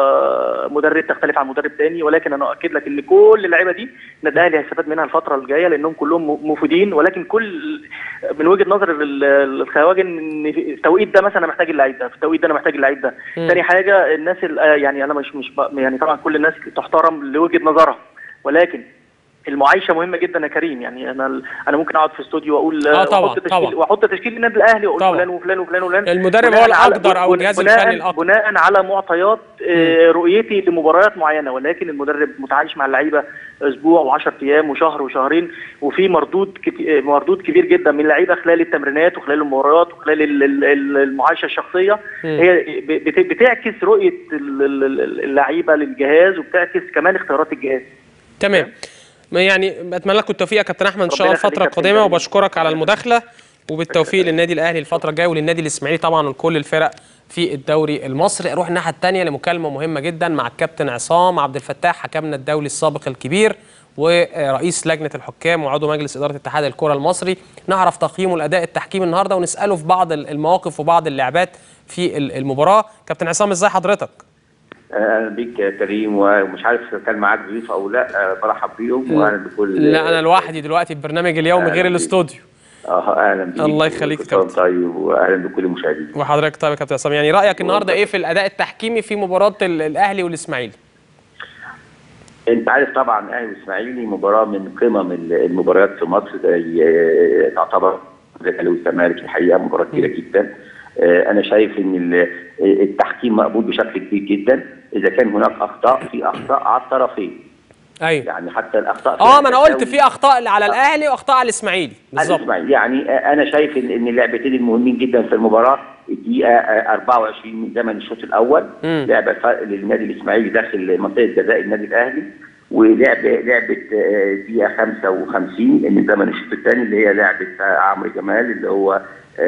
آه، مدرب تختلف عن مدرب تاني ولكن انا اؤكد لك ان كل اللعيبه دي النادي الاهلي هيستفاد منها الفتره الجايه لانهم كلهم م- مفيدين ولكن كل من وجهه نظر ال- ال- الخواجه ان في التوقيت ده مثلا انا محتاج اللعيب ده في التوقيت ده انا محتاج اللعيب ده مم. تاني حاجه الناس ال- آه، يعني انا مش مش ب- يعني طبعا كل الناس تحترم لوجهه نظرها ولكن المعايشه مهمه جدا يا كريم يعني انا انا ممكن اقعد في استوديو واقول آه طبعاً، واحط تشكيل طبعاً. واحط تشكيل النادي الاهلي واقول طبعاً. فلان وفلان وفلان وفلان المدرب بناء هو الأقدر على- أو الجهاز بناء- الفني الأقدر. بناء على معطيات آه، رؤيتي لمباريات معينه ولكن المدرب متعايش مع اللعيبه اسبوع و10 ايام وشهر وشهرين وفي مردود كت- آه، مردود كبير جدا من اللعيبه خلال التمرينات وخلال المباريات وخلال ال- ال- ال- المعايشه الشخصيه مم. هي ب- بت- بتعكس رؤيه ال- ال- ال- اللعيبه للجهاز وبتعكس كمان اختيارات الجهاز تمام ما يعني اتمنى لكم التوفيق يا كابتن احمد ان شاء الله ربنا يخليك الفتره يا كابتن القادمه كريم. وبشكرك على المداخله وبالتوفيق للنادي الاهلي الفتره الجايه وللنادي الاسماعيلي طبعا ولكل الفرق في الدوري المصري اروح الناحيه الثانيه لمكالمه مهمه جدا مع الكابتن عصام عبد الفتاح حكمنا الدولي السابق الكبير ورئيس لجنه الحكام وعضو مجلس اداره اتحاد الكره المصري نعرف تقييمه الاداء التحكيمي النهارده ونساله في بعض المواقف وبعض اللعبات في المباراه كابتن عصام ازاي حضرتك اهلا بيك يا كريم ومش عارف كان معاك ضيوف او لا آه، برحب بيهم واهلا بكل لا انا لوحدي دلوقتي البرنامج اليومي أهلا غير بيك. الاستوديو اه اهلا بيك الله يخليك يا وكل سنة كابتن. طيب واهلا بكل المشاهدين وحضرتك طيب يا كابتن عصام يعني رايك النهارده ايه في الاداء التحكيمي في مباراه ال- الاهلي والاسماعيلي انت عارف طبعا الاهلي والاسماعيلي مباراه من قمم ال- المباريات في مصر زي آه، تعتبر زي الاهلي والزمالك الحقيقه مباراه كبيره جدا آه، انا شايف ان ال- التحكيم مقبول بشكل كبير جدا اذا كان هناك اخطاء في اخطاء على الطرفين ايوه يعني حتى الاخطاء في اه ما انا قلت التساوي- في اخطاء على الاهلي واخطاء على الاسماعيلي بالظبط الإسماعيلي. يعني انا شايف ان ان اللعبتين المهمين جدا في المباراه الدقيقه 24 من زمن الشوط الاول مم. لعبه فرق للنادي الاسماعيلي داخل منطقه جزاء النادي الاهلي ولعب لعبه آه، دقيقه 55 من زمن الشوط الثاني اللي هي لعبه آه، عمرو جمال اللي هو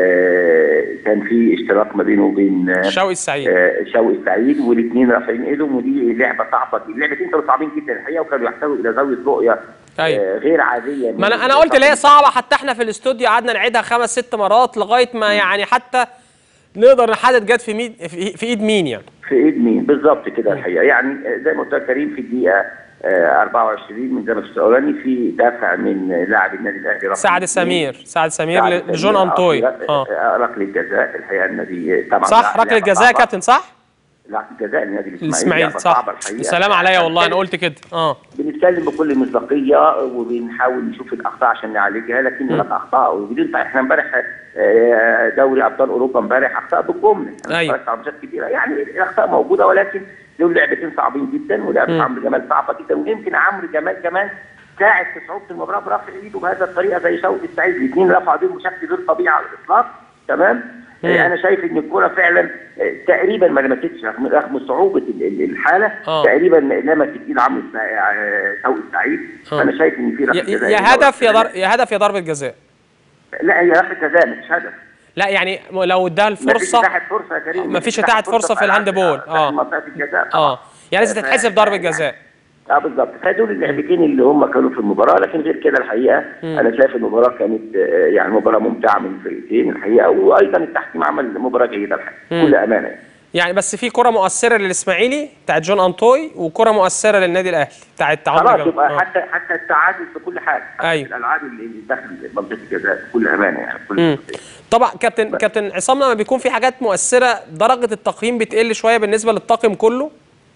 آه، كان في اشتراك ما بينه وبين آه، شوقي السعيد آه، شوقي السعيد والاثنين رافعين ايدهم ودي لعبه صعبه اللعبتين كانوا صعبين جدا الحقيقه وكانوا يحتوي الى زاويه رؤيه أيوة. آه، غير عاديه ما انا انا قلت ليه صعبه حتى احنا في الاستوديو قعدنا نعيدها خمس ست مرات لغايه ما يعني حتى نقدر نحدد جت في مين في, في ايد مين يعني في ايد مين بالظبط كده الحقيقه يعني زي ما قلت لك كريم في الدقيقه آه، 24 من زمن الشوط الاولاني في دافع من لاعب النادي الاهلي رقم سعد اثنين. سمير سعد سمير سعد لجون سمير، آه، انطوي في اه آه، ركله جزاء الحقيقه النادي طبعا صح لعبة ركله جزاء يا صعبة. كابتن صح ركله جزاء النادي الاسماعيلي الاسماعيلي لعبة صح صعبة الحقيقة. سلام عليا والله انا قلت كده اه بنتكلم بكل مصداقيه وبنحاول نشوف الاخطاء عشان نعالجها لكن هناك اخطاء وبدون احنا امبارح آه، دوري ابطال اوروبا امبارح اخطاء بالجمله انا أيوة. اتفرجت على ماتشات كبيره يعني الاخطاء موجوده ولكن دول لعبتين صعبين جدا ولعبه مم. عمرو جمال صعبه جدا ويمكن عمرو جمال كمان ساعد في صعوبه المباراه برفع ايده بهذه الطريقه زي شوقي السعيد الاثنين رفعوا ايديهم بشكل غير طبيعي على الاطلاق تمام مم. آه، انا شايف ان الكوره فعلا آه، تقريبا ما لمستش رغم رغم صعوبه ال- ال- الحاله آه. تقريبا لمست ايد عمرو السع- آه، شوقي السعيد آه. انا شايف ان في ركله يا جزاء يا هنا هدف يا وركلة در... يا هدف يا ضربه جزاء لا هي ركله جزاء مش هدف لا يعني لو اداها مفيش الفرصه اتاحت فرصه يا كريم مفيش اتاحت فرصة في الهاند بول. اه. اه منطقه الجزاء اه يعني لازم ف- تتحسب ضربه جزاء اه بالظبط فدول اللعبتين اللي هم كانوا في المباراه لكن غير كده الحقيقه مم. انا شايف المباراه كانت آه، يعني مباراه ممتعه من الفريقين الحقيقه وايضا التحكيم عمل مباراه جيده الحقيقه مم. بكل امانه يعني. يعني بس في كره مؤثره للاسماعيلي بتاعت جون انطوي وكره مؤثره للنادي الاهلي بتاعت عمرو خلاص جمال. يبقى آه. حتى حتى التعادل في كل حاجه حتى أيوة. الالعاب اللي داخل منطقه الجزاء بكل امانه يعني بكل مم. طبعا كابتن كابتن عصام لما بيكون في حاجات مؤثره درجه التقييم بتقل شويه بالنسبه للطاقم كله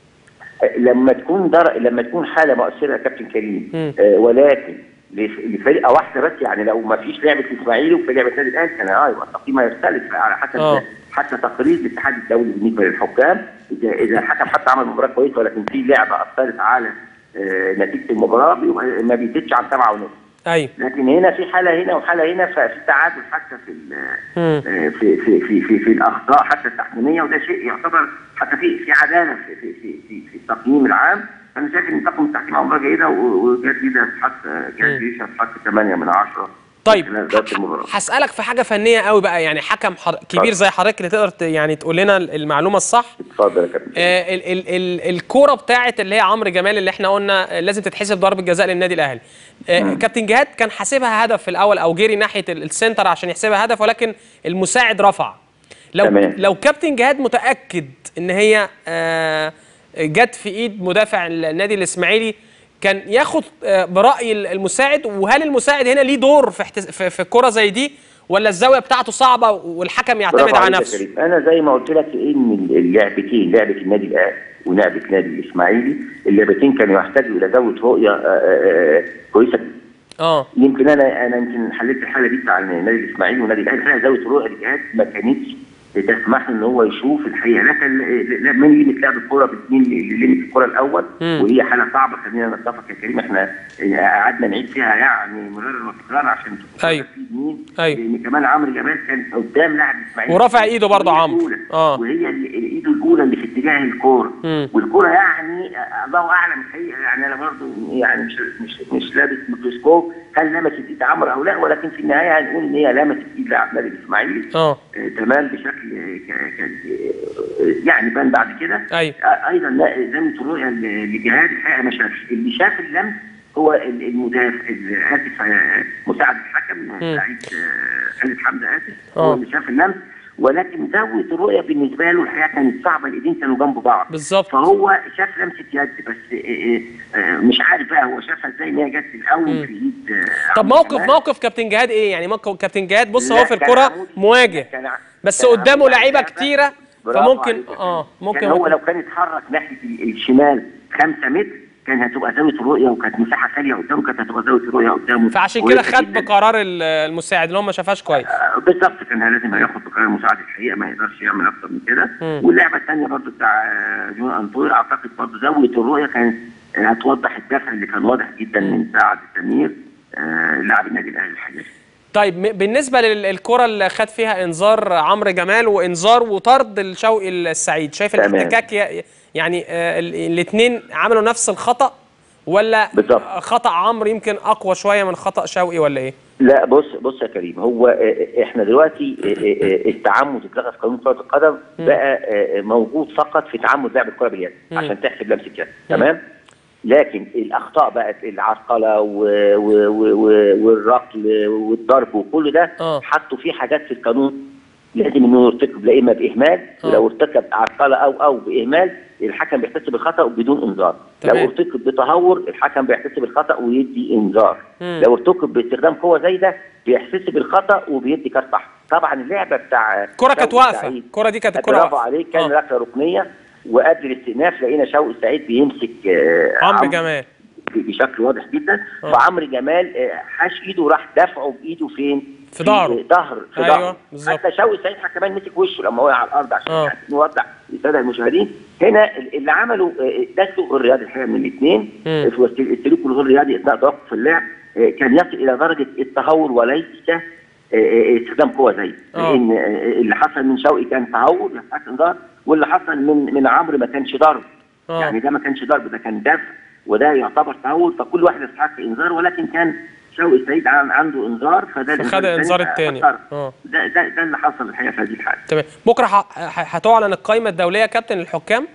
لما تكون در... لما تكون حاله مؤثره يا كابتن كريم مم. آه ولكن لف- لفرقه واحده بس يعني لو ما فيش لعبه الاسماعيلي وفي لعبه النادي الاهلي كان اه يبقى التقييم هيختلف على حسب آه. حتى تقرير الاتحاد الدولي بالنسبه للحكام اذا اذا الحكم حتى عمل مباراه كويسه ولكن في لعبه اثرت على آه نتيجه المباراه بيبقى ما بيزيدش عن سبعه ونص ايوه لكن هنا في حاله هنا وحاله هنا ففي تعادل حتى في ال- مم. آه، في في في في, في الاخطاء حتى التحكيميه وده شيء يعتبر حتى في في عداله في في في, في, في التقييم العام انا شايف ان طاقم التحكيم عمرها جيده و- وجات جيده تحط جات جيشه تحط 8 من 10 طيب خلال ذات المباراه هسألك في حاجة فنية قوي بقى يعني حكم حر... كبير زي حضرتك اللي تقدر ت... يعني تقول لنا المعلومة الصح اتفضل يا كابتن آه ال... ال... ال... الكورة بتاعت اللي هي عمرو جمال اللي احنا قلنا آه، لازم تتحسب ضربة جزاء للنادي الأهلي آه كابتن جهاد كان حاسبها هدف في الأول أو جري ناحية ال- السنتر عشان يحسبها هدف ولكن المساعد رفع لو تمام. لو كابتن جهاد متأكد إن هي آه جت في إيد مدافع النادي الإسماعيلي كان ياخد آه، برأي المساعد وهل المساعد هنا ليه دور في احتس... في, في كرة زي دي ولا الزاوية بتاعته صعبة والحكم يعتمد برافو على عليك يا نفسه كريم. انا زي ما قلت لك ان اللعبتين لعبه النادي الاهلي ولعبه نادي الاسماعيلي اللعبتين كانوا يحتاجوا الى زاويه رؤيه آه، آه، آه، كويسه اه يمكن انا انا يمكن حللت الحاله دي بتاع النادي الاسماعيلي والنادي الاهلي فيها زاويه رؤيه الجهاز ما كانتش تسمح له ان هو يشوف الحقيقه لكن لا- من ليميت لعب الكره بتميل لليميت الكره الاول مم. وهي حاله صعبه خلينا نتفق يا كريم احنا قعدنا نعيد فيها يعني مرارا وتكرارا عشان تشوف أيوة. في مين أيوة. لان كمان عمرو جمال كان قدام لاعب الاسماعيلي ورافع إيده برضه وهي عمرو. الأولى. آه. وهي ال- ايده الاولى اللي في اتجاه الكوره مم. والكوره يعني الله اعلم الحقيقه يعني انا برضه يعني مش مش مش لابس ميكروسكوب هل لمست ايد عمرو او لا ولكن في النهايه هنقول ان هي لمست ايد لاعب نادي الاسماعيلي اه آه، تمام بشكل آه، ك- ك- آه، يعني بان بعد كده أيوة. آه، ايضا لا، زاويه الرؤيه ل- لجهاد الحقيقه ما شافش اللي شاف اللمس هو ال- المدافع ال- اسف آه، مساعد الحكم سعيد آه، خالد حمزه اسف آه. هو اللي شاف اللمس ولكن زاويه الرؤيه بالنسبه له الحقيقه كانت صعبه الايدين كانوا جنب بعض بالظبط. فهو شاف لمسه يد بس آه، آه، آه، مش عارف بقى هو شافها ازاي ان هي جت في الاول في ايد آه، طب عمرو موقف جمال. موقف كابتن جهاد ايه يعني موقف كابتن جهاد بص لا، هو في كان الكرة عمودي. مواجه كان ع- بس كان قدامه عمودي لعيبة على كتيرة برافو فممكن عليك. اه ممكن كان هو ممكن لو كان اتحرك ناحيه ال- الشمال 5 متر كان هتبقى زاويه الرؤيه وكانت مساحه خاليه قدامه كانت هتبقى زاويه الرؤيه قدامه فعشان كده كويسة خد جداً. بقرار ال- المساعد اللي هو ما شافهاش كويس آه، بالظبط كان لازم هياخد بقرار مساعد الحقيقه ما يقدرش يعمل اكتر من كده مم. واللعبه الثانيه برضو بتاع آه، جون انطوي اعتقد برضو زاويه الرؤيه كانت آه، هتوضح الدفع اللي كان واضح جدا من سعد سمير آه، لاعب النادي الاهلي الحقيقه طيب م- بالنسبة للكرة اللي خد فيها انذار عمرو جمال وانذار وطرد الشوقي السعيد شايف تمام. الاحتكاك ي- يعني الاثنين عملوا نفس الخطأ ولا بالظبط. خطأ عمرو يمكن اقوى شوية من خطأ شوقي ولا ايه؟ لا بص بص يا كريم هو آه، احنا دلوقتي آه، آه، التعمد اتلغى في قانون كره القدم بقى آه، موجود فقط في تعمد لعب الكره باليد مم. عشان تحسب لمسه يد تمام لكن الاخطاء بقت العرقله و- و- و- و- والركل والضرب وكل ده آه. حطوا فيه حاجات في القانون لازم انه يرتكب لا اما باهمال آه. ولو ارتكب عرقله او او باهمال الحكم بيحتسب الخطا بدون انذار لو تمام. ارتكب بتهور الحكم بيحتسب الخطا ويدي انذار مم. لو ارتكب باستخدام قوه زايده بيحتسب الخطا وبيدي كارت احمر طبعا اللعبه بتاع الكرة كانت شوقي واقفة سعيد، الكرة دي كانت الكرة برافو واقفة عليك كان آه. ركله ركنيه وقبل الاستئناف لقينا شوقي سعيد بيمسك آه، عمرو جمال بشكل واضح جدا آه. فعمرو جمال آه، حاش ايده وراح دفعه بايده فين؟ في ظهره. في ظهر في أيوة، ظهره بالظبط. حتى شوقي سعيد كمان مسك وشه لما وقع على الارض عشان آه. يعني نوضح للساده المشاهدين هنا اللي عملوا آه، ده السلوك الرياضي الحقيقه من الاثنين مم. في وسط- السلوك الغير رياضي اثناء توقف اللعب آه، كان يصل الى درجه التهور وليس آه، آه، استخدام قوه زي آه. لان آه، اللي حصل من شوقي كان تهور يستحق انذار واللي حصل من من عمرو ما كانش ضرب آه. يعني ده ما كانش ضرب ده كان دفع وده يعتبر تهور فكل واحد يستحق انذار ولكن كان شوقي سعيد عن- عنده انذار فده فخد الانذار الثاني أثر. اه ده ده ده اللي حصل الحقيقه في هذه الحاله تمام بكره ه- ه- هتعلن القائمة الدولية يا كابتن للحكام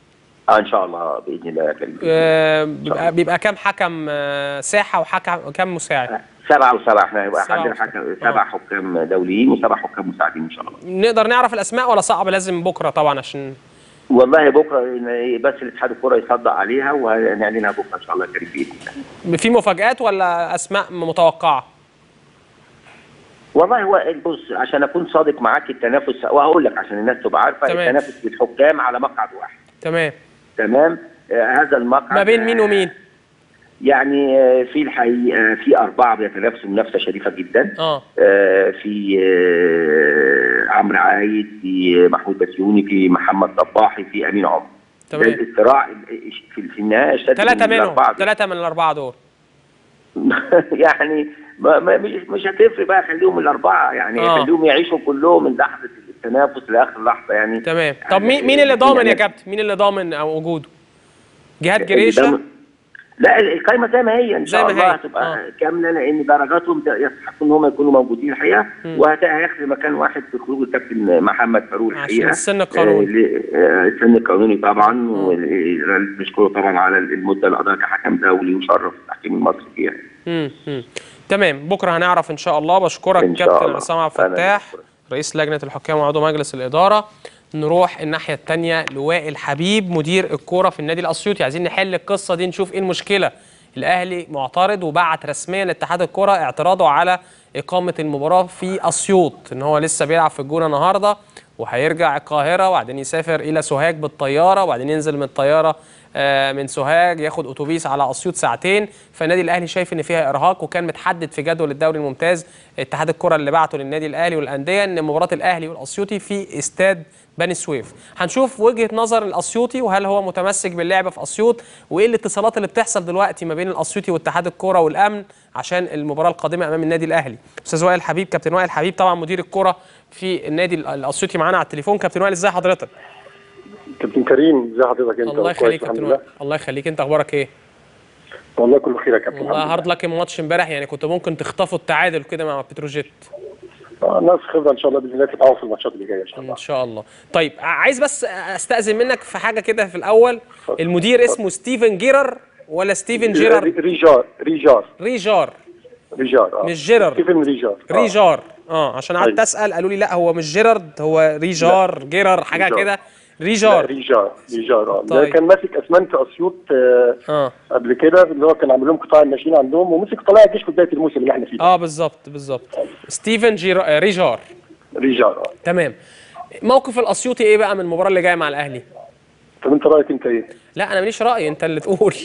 اه ان شاء الله باذن الله يا كريم آه، بيبقى بيبقى كام حكم آه، ساحة وحكم كام مساعد؟ سبعه وسبعه احنا هيبقى سبعة عندنا وسبعة. حكم سبع حكام دوليين وسبع حكام مساعدين ان شاء الله نقدر نعرف الاسماء ولا صعب لازم بكره طبعا عشان والله بكره إن بس الاتحاد الكره يصدق عليها وهنعلنها بكره ان شاء الله يا كريم باذن الله في مفاجآت ولا اسماء متوقعه والله هو بص عشان اكون صادق معاك التنافس وهقول لك عشان الناس تبقى عارفه تمام. التنافس بالحكام على مقعد واحد تمام تمام آه هذا المقعد ما بين مين آه، ومين يعني آه، في الحقيقه في اربعه بيتنافسوا منافسه شريفه جدا اه آه، في آه، عمرو عايد في محمود بسيوني في محمد صباحي في امين عمر تمام. ده الصراع في في النهايه اشتد ثلاثه من منهم الأربعة دول. ثلاثه من الاربعه دول يعني ما ما مش مش هتفرق بقى خليهم الاربعه يعني آه. خليهم يعيشوا كلهم من لحظه التنافس لاخر لحظه يعني تمام يعني طب مين مين اللي ضامن يا يعني كابتن مين اللي ضامن او وجوده جهاد اللي جريشه ضامن- لا ال- القايمه زي ما هي ان زي شاء ما الله هي. هتبقى آه. كامله لان درجاتهم ت- يستحقوا ان هم يكونوا موجودين الحقيقه وهياخد مكان واحد في خروج الكابتن محمد فاروق عشان الحقيقه السن القانوني. آه، ل- آه، السن القانوني طبعا ونشكره طبعا على المده اللي قضاها كحكم دولي وشرف التحكيم المصري فيها امم امم تمام بكره هنعرف ان شاء الله بشكرك إن شاء كابتن الله. عصام عبد أنا الفتاح بشكرك. رئيس لجنه الحكام وعضو مجلس الاداره نروح الناحيه الثانيه لوائل حبيب مدير الكوره في النادي الاسيوطي عايزين نحل القصه دي نشوف ايه المشكله الاهلي معترض وبعت رسميا لاتحاد الكره اعتراضه على اقامه المباراه في اسيوط ان هو لسه بيلعب في الجونه النهارده وهيرجع القاهره وبعدين يسافر الى سوهاج بالطياره وبعدين ينزل من الطياره آه، من سوهاج ياخد اتوبيس على اسيوط ساعتين فالنادي الاهلي شايف ان فيها ارهاق وكان متحدد في جدول الدوري الممتاز اتحاد الكره اللي بعته للنادي الاهلي والانديه ان مباراه الاهلي والاسيوطي في استاد بني سويف هنشوف وجهه نظر الاسيوطي وهل هو متمسك باللعب في اسيوط وايه الاتصالات اللي بتحصل دلوقتي ما بين الاسيوطي واتحاد الكره والامن عشان المباراه القادمه امام النادي الاهلي استاذ وائل حبيب كابتن وائل حبيب طبعا مدير الكره في النادي الاسيوطي معانا على التليفون كابتن وائل ازاي حضرتك كابتن كريم ازي حضرتك انت الله كويس يخليك الحمد كابتن لله وائل الله يخليك انت اخبارك ايه والله كله خير يا كابتن والله الحمد هارد لك الماتش امبارح يعني كنت ممكن تخطفوا التعادل كده مع بتروجيت لله آه، ناس خبره ان شاء الله باذن الله تتعاون في الماتشات اللي جايه ان شاء الله ان شاء الله طيب ع- عايز بس استاذن منك في حاجه كده في الاول المدير اسمه ستيفن جيرر ولا ستيفن جيرر ريجار ريجار ريجار ريجار اه مش جيرر ستيفن ريجار آه. ريجار اه عشان قعدت أيوة. اسال قالوا لي لا هو مش جيرارد هو ريجار جيرر حاجه ريجار. كده لا، ريجار ريجار ريجار اه ده طيب. كان ماسك اسمنت اسيوط آه، اه قبل كده اللي هو كان عامل لهم قطاع الناشئين عندهم ومسك طلائع الجيش في بدايه الموسم اللي احنا فيه ده. اه بالظبط بالظبط ستيفن جيرا... آه، ريجار ريجار اه تمام موقف الاسيوطي ايه بقى من المباراه اللي جايه مع الاهلي طب انت رايك انت ايه؟ لا انا ماليش راي انت اللي تقول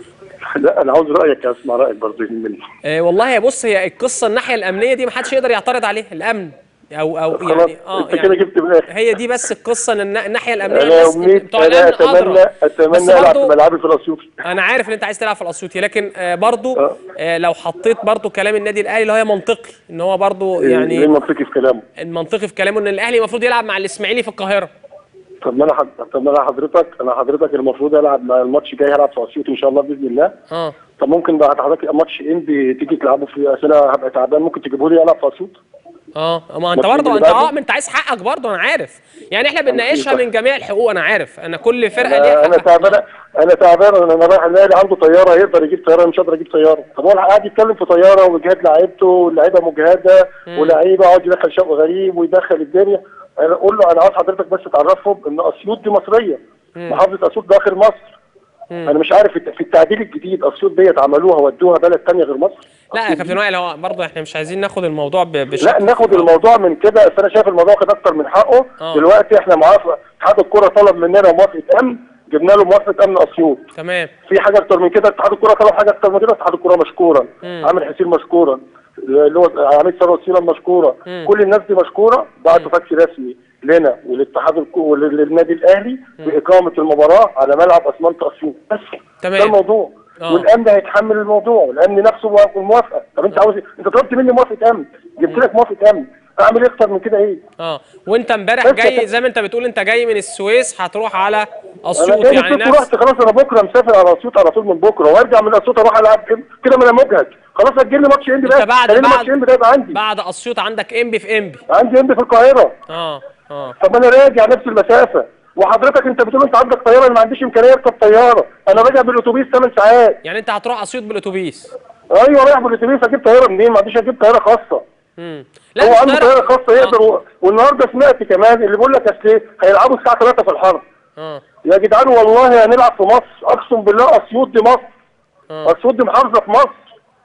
لا انا عاوز رايك اسمع رايك برضه يهمني آه والله يا بص هي القصه الناحيه الامنيه دي ما حدش يقدر يعترض عليها الامن او او خلاص يعني اه انت كده يعني جبت من الاخر هي دي بس القصه ان النا- الناحيه الامنيه انا الناس امنيت بتوع انا الامن اتمنى ادرى بس اتمنى العب في برضو ملعبي في الاسيوطي انا عارف ان انت عايز تلعب في الاسيوطي لكن آه برضو آه. آه لو حطيت برضو كلام النادي الاهلي اللي هو منطقي ان هو برضو ايه يعني منطقي في كلامه المنطقي في كلامه ان الاهلي المفروض يلعب مع الاسماعيلي في القاهره طب ما انا حد... طب ما انا حضرتك انا حضرتك المفروض العب مع الماتش الجاي هلعب في اسيوط ان شاء الله باذن الله اه طب ممكن بعد حضرتك ماتش انبي تيجي تلعبه في أصل انا هبقى تعبان ممكن تجيبه لي العب في اسيوط اه ما انت ماتش برضه اللي انت بعده؟ اه ما انت عايز حقك برضه انا عارف يعني احنا بنناقشها أكيد. من جميع الحقوق انا عارف انا كل فرقه انا ليها انا حقها. تعبان انا تعبان انا رايح النادي عنده طياره يقدر يجيب طياره أنا مش قادر اجيب طياره طب هو قاعد يتكلم في طياره وجهاد لعيبته واللعيبه مجهده ولاعيبه يقعد يدخل شوق غريب ويدخل الدنيا انا اقول له انا عاوز حضرتك بس تعرفهم ان اسيوط دي مصريه محافظه اسيوط داخل مصر انا مش عارف في التعديل الجديد اسيوط ديت عملوها ودوها بلد تانية غير مصر لا يا كابتن وائل هو برضه احنا مش عايزين ناخد الموضوع ب- بشكل لا ناخد الموضوع من كده بس انا شايف الموضوع كده اكتر من حقه آه. دلوقتي احنا موافقه اتحاد الكره طلب مننا موافقه امن جبنا له موافقه امن اسيوط تمام في حاجه اكتر من كده اتحاد الكره طلب حاجه اكتر من كده اتحاد الكره مشكورا عامل حسين مشكورا اللي هو عميد ثروت سيلا مشكورا كل الناس دي مشكوره بعتوا فاكس رسمي لنا وللاتحاد الك- وللنادي الاهلي باقامه المباراه على ملعب اسمنت اسيوط بس تمام. ده الموضوع آه. والامن هيتحمل الموضوع والامن نفسه موافق- موافقه طب انت عاوز ايه؟ انت طلبت مني موافقه امن جبت لك موافقه امن اعمل ايه اكتر من كده ايه؟ اه وانت امبارح بس جاي كده. زي ما انت بتقول انت جاي من السويس هتروح على انا اسيوط جاي يعني من نفس رحت خلاص انا بكره مسافر على اسيوط على طول من بكره وارجع من اسيوط اروح العب كده- كده ما انا مجهد خلاص اجل لي ماتش انبي انت بقى بعد خليني بعد ماتش انبي ده يبقى عندي بعد اسيوط عندك انبي في انبي عندي انبي في القاهره اه اه طب انا راجع نفس المسافه وحضرتك انت بتقول انت عندك طياره انا ما عنديش امكانيه اركب طياره انا راجع بالاتوبيس 8 ساعات يعني انت هتروح اسيوط بالاتوبيس ايوه رايح بالاتوبيس اجيب طياره منين؟ ما عنديش اجيب طياره خاصه مم. هو مش عنده طيارة- طياره خاصه يقدر و... والنهارده سمعت كمان اللي بيقول لك اصل هيلعبوا الساعه 3 في الحرب اه يا جدعان والله هنلعب في مصر اقسم بالله اسيوط دي مصر اه اسيوط دي محافظه في مصر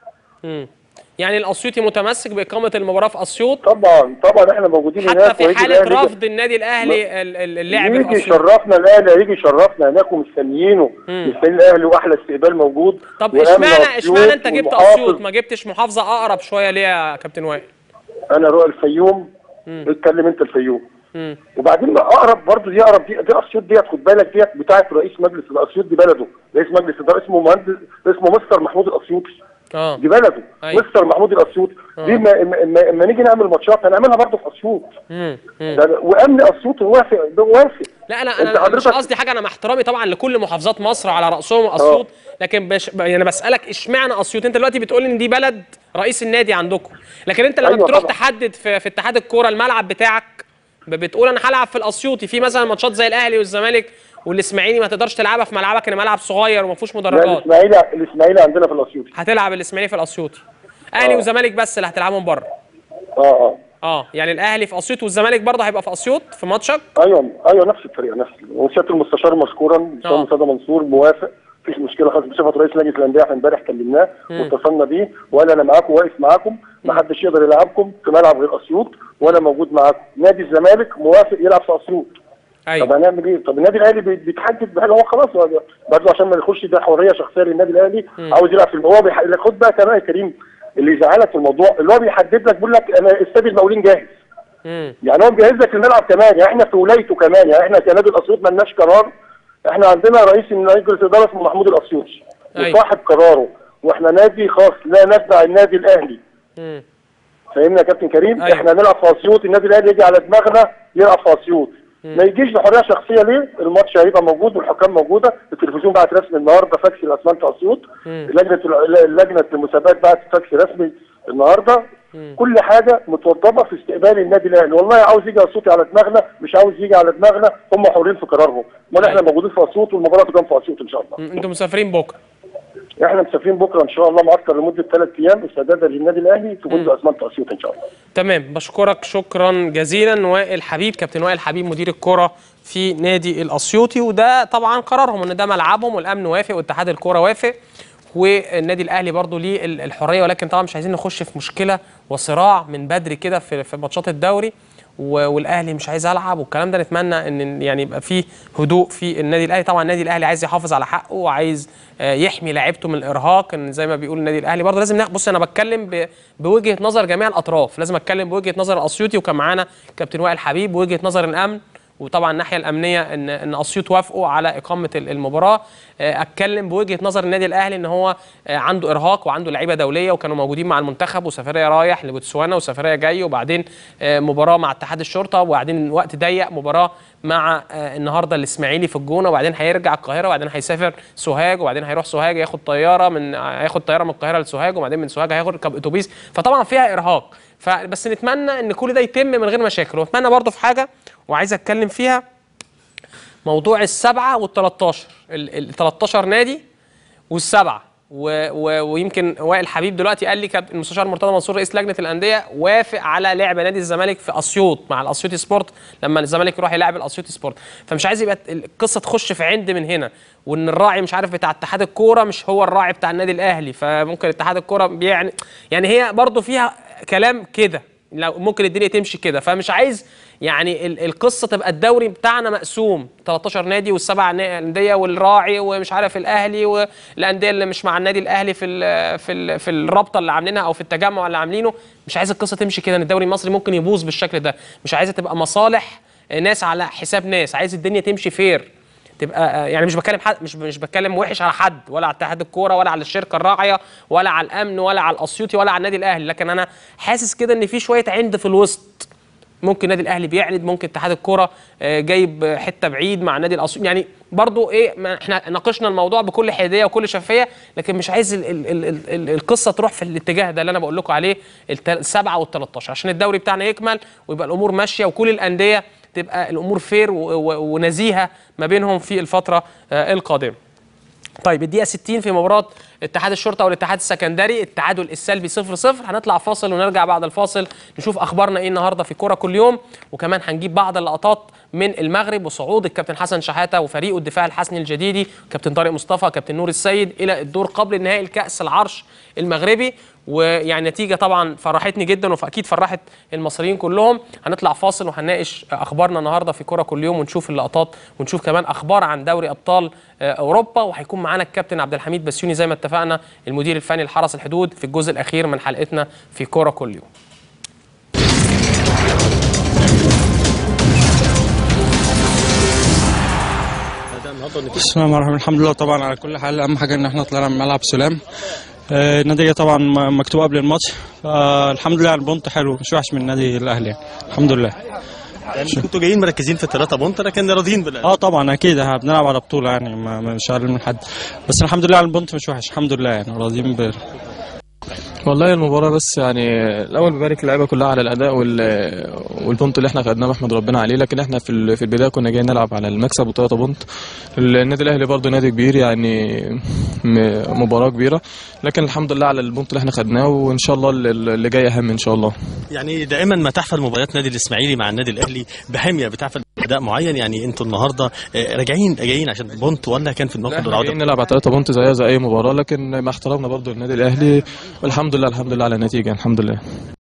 مم. يعني الاسيوطي متمسك باقامه المباراه في اسيوط طبعا طبعا احنا موجودين هناك حتى في وهيجي حاله الأهلي- رفض النادي الاهلي ال- ال- اللعب في يجي اسيوط يشرفنا الاهلي هيجي يشرفنا هناك ومستنيينه مستنيين الاهلي واحلى استقبال موجود طب وأمن اشمعنى أسيوط اشمعنى انت جبت والمحافظ. اسيوط ما جبتش محافظه اقرب شويه ليه يا كابتن وائل انا رؤى الفيوم اتكلم انت الفيوم مم. وبعدين بقى اقرب برضه دي اقرب دي, دي اسيوط ديت خد بالك ديت بتاعت رئيس مجلس الاسيوط دي بلده رئيس مجلس الاداره اسمه مهندس اسمه مستر محمود الاسيوطي اه دي بلده أيوة. مستر محمود الاسيوطي دي ما ما- ما- اما نيجي نعمل ماتشات هنعملها برضه في اسيوط مم. مم. ده- وامن اسيوط وافق وافق لا انا أنت انا مش حضرتك- قصدي حاجه انا مع احترامي طبعا لكل محافظات مصر على راسهم اسيوط لكن بش... يعني بسالك اشمعنى اسيوط انت دلوقتي بتقول ان دي بلد رئيس النادي عندكم لكن انت لما أيوة بتروح طبعا. تحدد في, في اتحاد الكوره الملعب بتاعك ب- بتقول انا هلعب في الاسيوطي في مثلا ماتشات زي الاهلي والزمالك والاسماعيلي ما تقدرش تلعبها في ملعبك ان ملعب صغير وما فيهوش لا مدرجات الاسماعيلي الاسماعيلي عندنا في الاسيوطي هتلعب الاسماعيلي في الاسيوطي اهلي آه. وزمالك بس اللي هتلعبهم بره اه اه اه يعني الاهلي في اسيوط والزمالك برضه هيبقى في اسيوط في ماتشك ايوه ايوه نفس الطريقه نفس وسياده المستشار مشكورا آه. استاذ ساده منصور موافق مفيش مشكله خالص بصفه رئيس لجنه الانديه احنا امبارح كلمناه واتصلنا بيه وقال انا معاكم واقف معاكم ما حدش يقدر يلعبكم في ملعب غير اسيوط وانا موجود معاكم نادي الزمالك موافق يلعب في اسيوط طب ايوه هنعمل ايه؟ طب النادي الاهلي بي- بيتحدد بحاجه هو خلاص هو برضه عشان ما يخش ده حريه شخصيه للنادي الاهلي عاوز يلعب في هو بيح... خد بقى كمان يا كريم اللي يزعلك في الموضوع اللي هو بيحدد لك بيقول لك انا استاد المقاولين جاهز مم. يعني هو مجهز لك الملعب كمان يعني احنا في ولايته كمان يعني احنا كنادي الاسيوط مالناش قرار احنا عندنا رئيس مجلس الاداره اسمه محمود الاسيوطي أيوة. وصاحب قراره واحنا نادي خاص لا نتبع النادي الاهلي مم. فاهمنا يا كابتن كريم أيوة. احنا نلعب في اسيوط النادي الاهلي يجي على دماغنا يلعب في اسيوط ما يجيش بحريه شخصيه ليه الماتش هيبقى موجود والحكام موجوده التلفزيون بعت رسمي النهارده فاكس لاسمنت اسيوط لجنه لجنه المسابقات بعت فاكس رسمي النهارده كل حاجه متوضبه في استقبال النادي الاهلي والله عاوز يجي اسيوط على دماغنا مش عاوز يجي على دماغنا هم حرين في قرارهم امال احنا أيوة. موجودين في اسيوط والمباراه تقام في اسيوط ان شاء الله مم. انتوا مسافرين بكره احنا مسافرين بكره ان شاء الله معسكر لمده ثلاث ايام استعدادا للنادي الاهلي في فندق اسمنت اسيوط ان شاء الله تمام بشكرك شكرا جزيلا وائل حبيب كابتن وائل حبيب مدير الكرة في نادي الاسيوطي وده طبعا قرارهم ان ده ملعبهم والامن وافق واتحاد الكرة وافق والنادي الاهلي برضو ليه ال- الحريه ولكن طبعا مش عايزين نخش في مشكله وصراع من بدري كده في في ماتشات الدوري و- والاهلي مش عايز العب والكلام ده نتمنى ان يعني يبقى فيه هدوء في النادي الاهلي طبعا النادي الاهلي عايز يحافظ على حقه وعايز آه، يحمي لعيبته من الارهاق ان زي ما بيقول النادي الاهلي برضه لازم ناخد بص انا بتكلم ب- بوجهه نظر جميع الاطراف لازم اتكلم بوجهه نظر الاسيوطي وكان معانا كابتن وائل حبيب وجهه نظر الامن وطبعا الناحيه الامنيه ان ان اسيوط وافقوا على اقامه ال- المباراه آه، اتكلم بوجهه نظر النادي الاهلي ان هو آه، عنده ارهاق وعنده لعيبه دوليه وكانوا موجودين مع المنتخب وسفريه رايح لبوتسوانا وسفريه جاي وبعدين آه، مباراه مع اتحاد الشرطه وبعدين وقت ضيق مباراه مع آه، النهارده الاسماعيلي في الجونه وبعدين هيرجع القاهره وبعدين هيسافر سوهاج وبعدين هيروح سوهاج ياخد طياره من آه، هياخد طياره من القاهره لسوهاج وبعدين من سوهاج هيركب اتوبيس فطبعا فيها ارهاق فبس نتمنى ان كل ده يتم من غير مشاكل واتمنى برضه في حاجه وعايز اتكلم فيها موضوع السبعه وال 13 ال 13 نادي والسبعه و و ويمكن وائل حبيب دلوقتي قال لي كابتن المستشار مرتضى منصور رئيس لجنه الانديه وافق على لعب نادي الزمالك في اسيوط مع الاسيوطي سبورت لما الزمالك يروح يلعب الاسيوطي سبورت فمش عايز يبقى القصه تخش في عند من هنا وان الراعي مش عارف بتاع اتحاد الكوره مش هو الراعي بتاع النادي الاهلي فممكن اتحاد الكوره بيعني يعني هي برضو فيها كلام كده لو ممكن الدنيا تمشي كده فمش عايز يعني ال- القصه تبقى الدوري بتاعنا مقسوم 13 نادي والسبع نا- انديه والراعي ومش عارف الاهلي والانديه اللي مش مع النادي الاهلي في ال في ال في الرابطه اللي عاملينها او في التجمع اللي عاملينه مش عايز القصه تمشي كده ان الدوري المصري ممكن يبوظ بالشكل ده مش عايزه تبقى مصالح ناس على حساب ناس عايز الدنيا تمشي فير تبقى يعني مش بتكلم حد مش مش بتكلم وحش على حد ولا على اتحاد الكوره ولا على الشركه الراعيه ولا على الامن ولا على الاسيوطي ولا على النادي الاهلي لكن انا حاسس كده ان في شويه عند في الوسط ممكن النادي الاهلي بيعند ممكن اتحاد الكوره آه، جايب حته بعيد مع النادي الاسيوطي يعني برضو ايه ما احنا ناقشنا الموضوع بكل حياديه وكل شفافيه لكن مش عايز ال ال ال ال ال القصه تروح في الاتجاه ده اللي انا بقول لكم عليه الت- السبعه وال 13 عشان الدوري بتاعنا يكمل ويبقى الامور ماشيه وكل الانديه تبقى الامور فير و- و- ونزيهه ما بينهم في الفتره آه، القادمه طيب الدقيقة 60 في مباراة اتحاد الشرطة والاتحاد السكندري التعادل السلبي 0 0 هنطلع فاصل ونرجع بعد الفاصل نشوف أخبارنا إيه النهاردة في كورة كل يوم وكمان هنجيب بعض اللقطات من المغرب وصعود الكابتن حسن شحاتة وفريقه الدفاع الحسني الجديدي كابتن طارق مصطفى كابتن نور السيد إلى الدور قبل نهائي الكأس العرش المغربي ويعني نتيجة طبعا فرحتني جدا وأكيد فرحت المصريين كلهم هنطلع فاصل وهنناقش أخبارنا النهاردة في كورة كل يوم ونشوف اللقطات ونشوف كمان أخبار عن دوري أبطال آه، أوروبا وهيكون معانا الكابتن عبد الحميد بسيوني زي ما اتفقنا المدير الفني لحرس الحدود في الجزء الأخير من حلقتنا في كورة كل يوم بسم الله الرحمن الرحيم الحمد لله طبعا على كل حال اهم حاجه ان احنا طلعنا من الملعب سلام آه، النتيجه طبعا م- مكتوبه قبل الماتش فالحمد لله على البونت حلو مش وحش من النادي الاهلي يعني. الحمد لله يعني كنتوا جايين مركزين في الثلاثه بونت لكن راضيين بال اه طبعا اكيد احنا بنلعب على بطوله يعني ما ما- مش اقل من حد بس الحمد لله على البونت مش وحش الحمد لله يعني راضيين ب والله المباراة بس يعني الأول ببارك اللعيبة كلها على الأداء وال والبونت اللي احنا خدناه بحمد ربنا عليه لكن احنا في ال- في البداية كنا جايين نلعب على المكسب وثلاثة بونت النادي الأهلي برضه نادي كبير يعني م- مباراة كبيرة لكن الحمد لله على البونت اللي احنا خدناه وإن شاء الله اللي اللي جاي أهم إن شاء الله يعني دائما ما تحفل مباريات نادي الاسماعيلي مع النادي الاهلي بحميه بتحفل اداء معين يعني انتوا النهارده آه، راجعين جايين عشان بونت ولا كان في لا، الموقف احنا العوده جايين نلعب على ثلاثة بونت زيها زي أي مباراة لكن مع احترامنا برضه للنادي الأهلي والحمد لله الحمد لله على النتيجة الحمد لله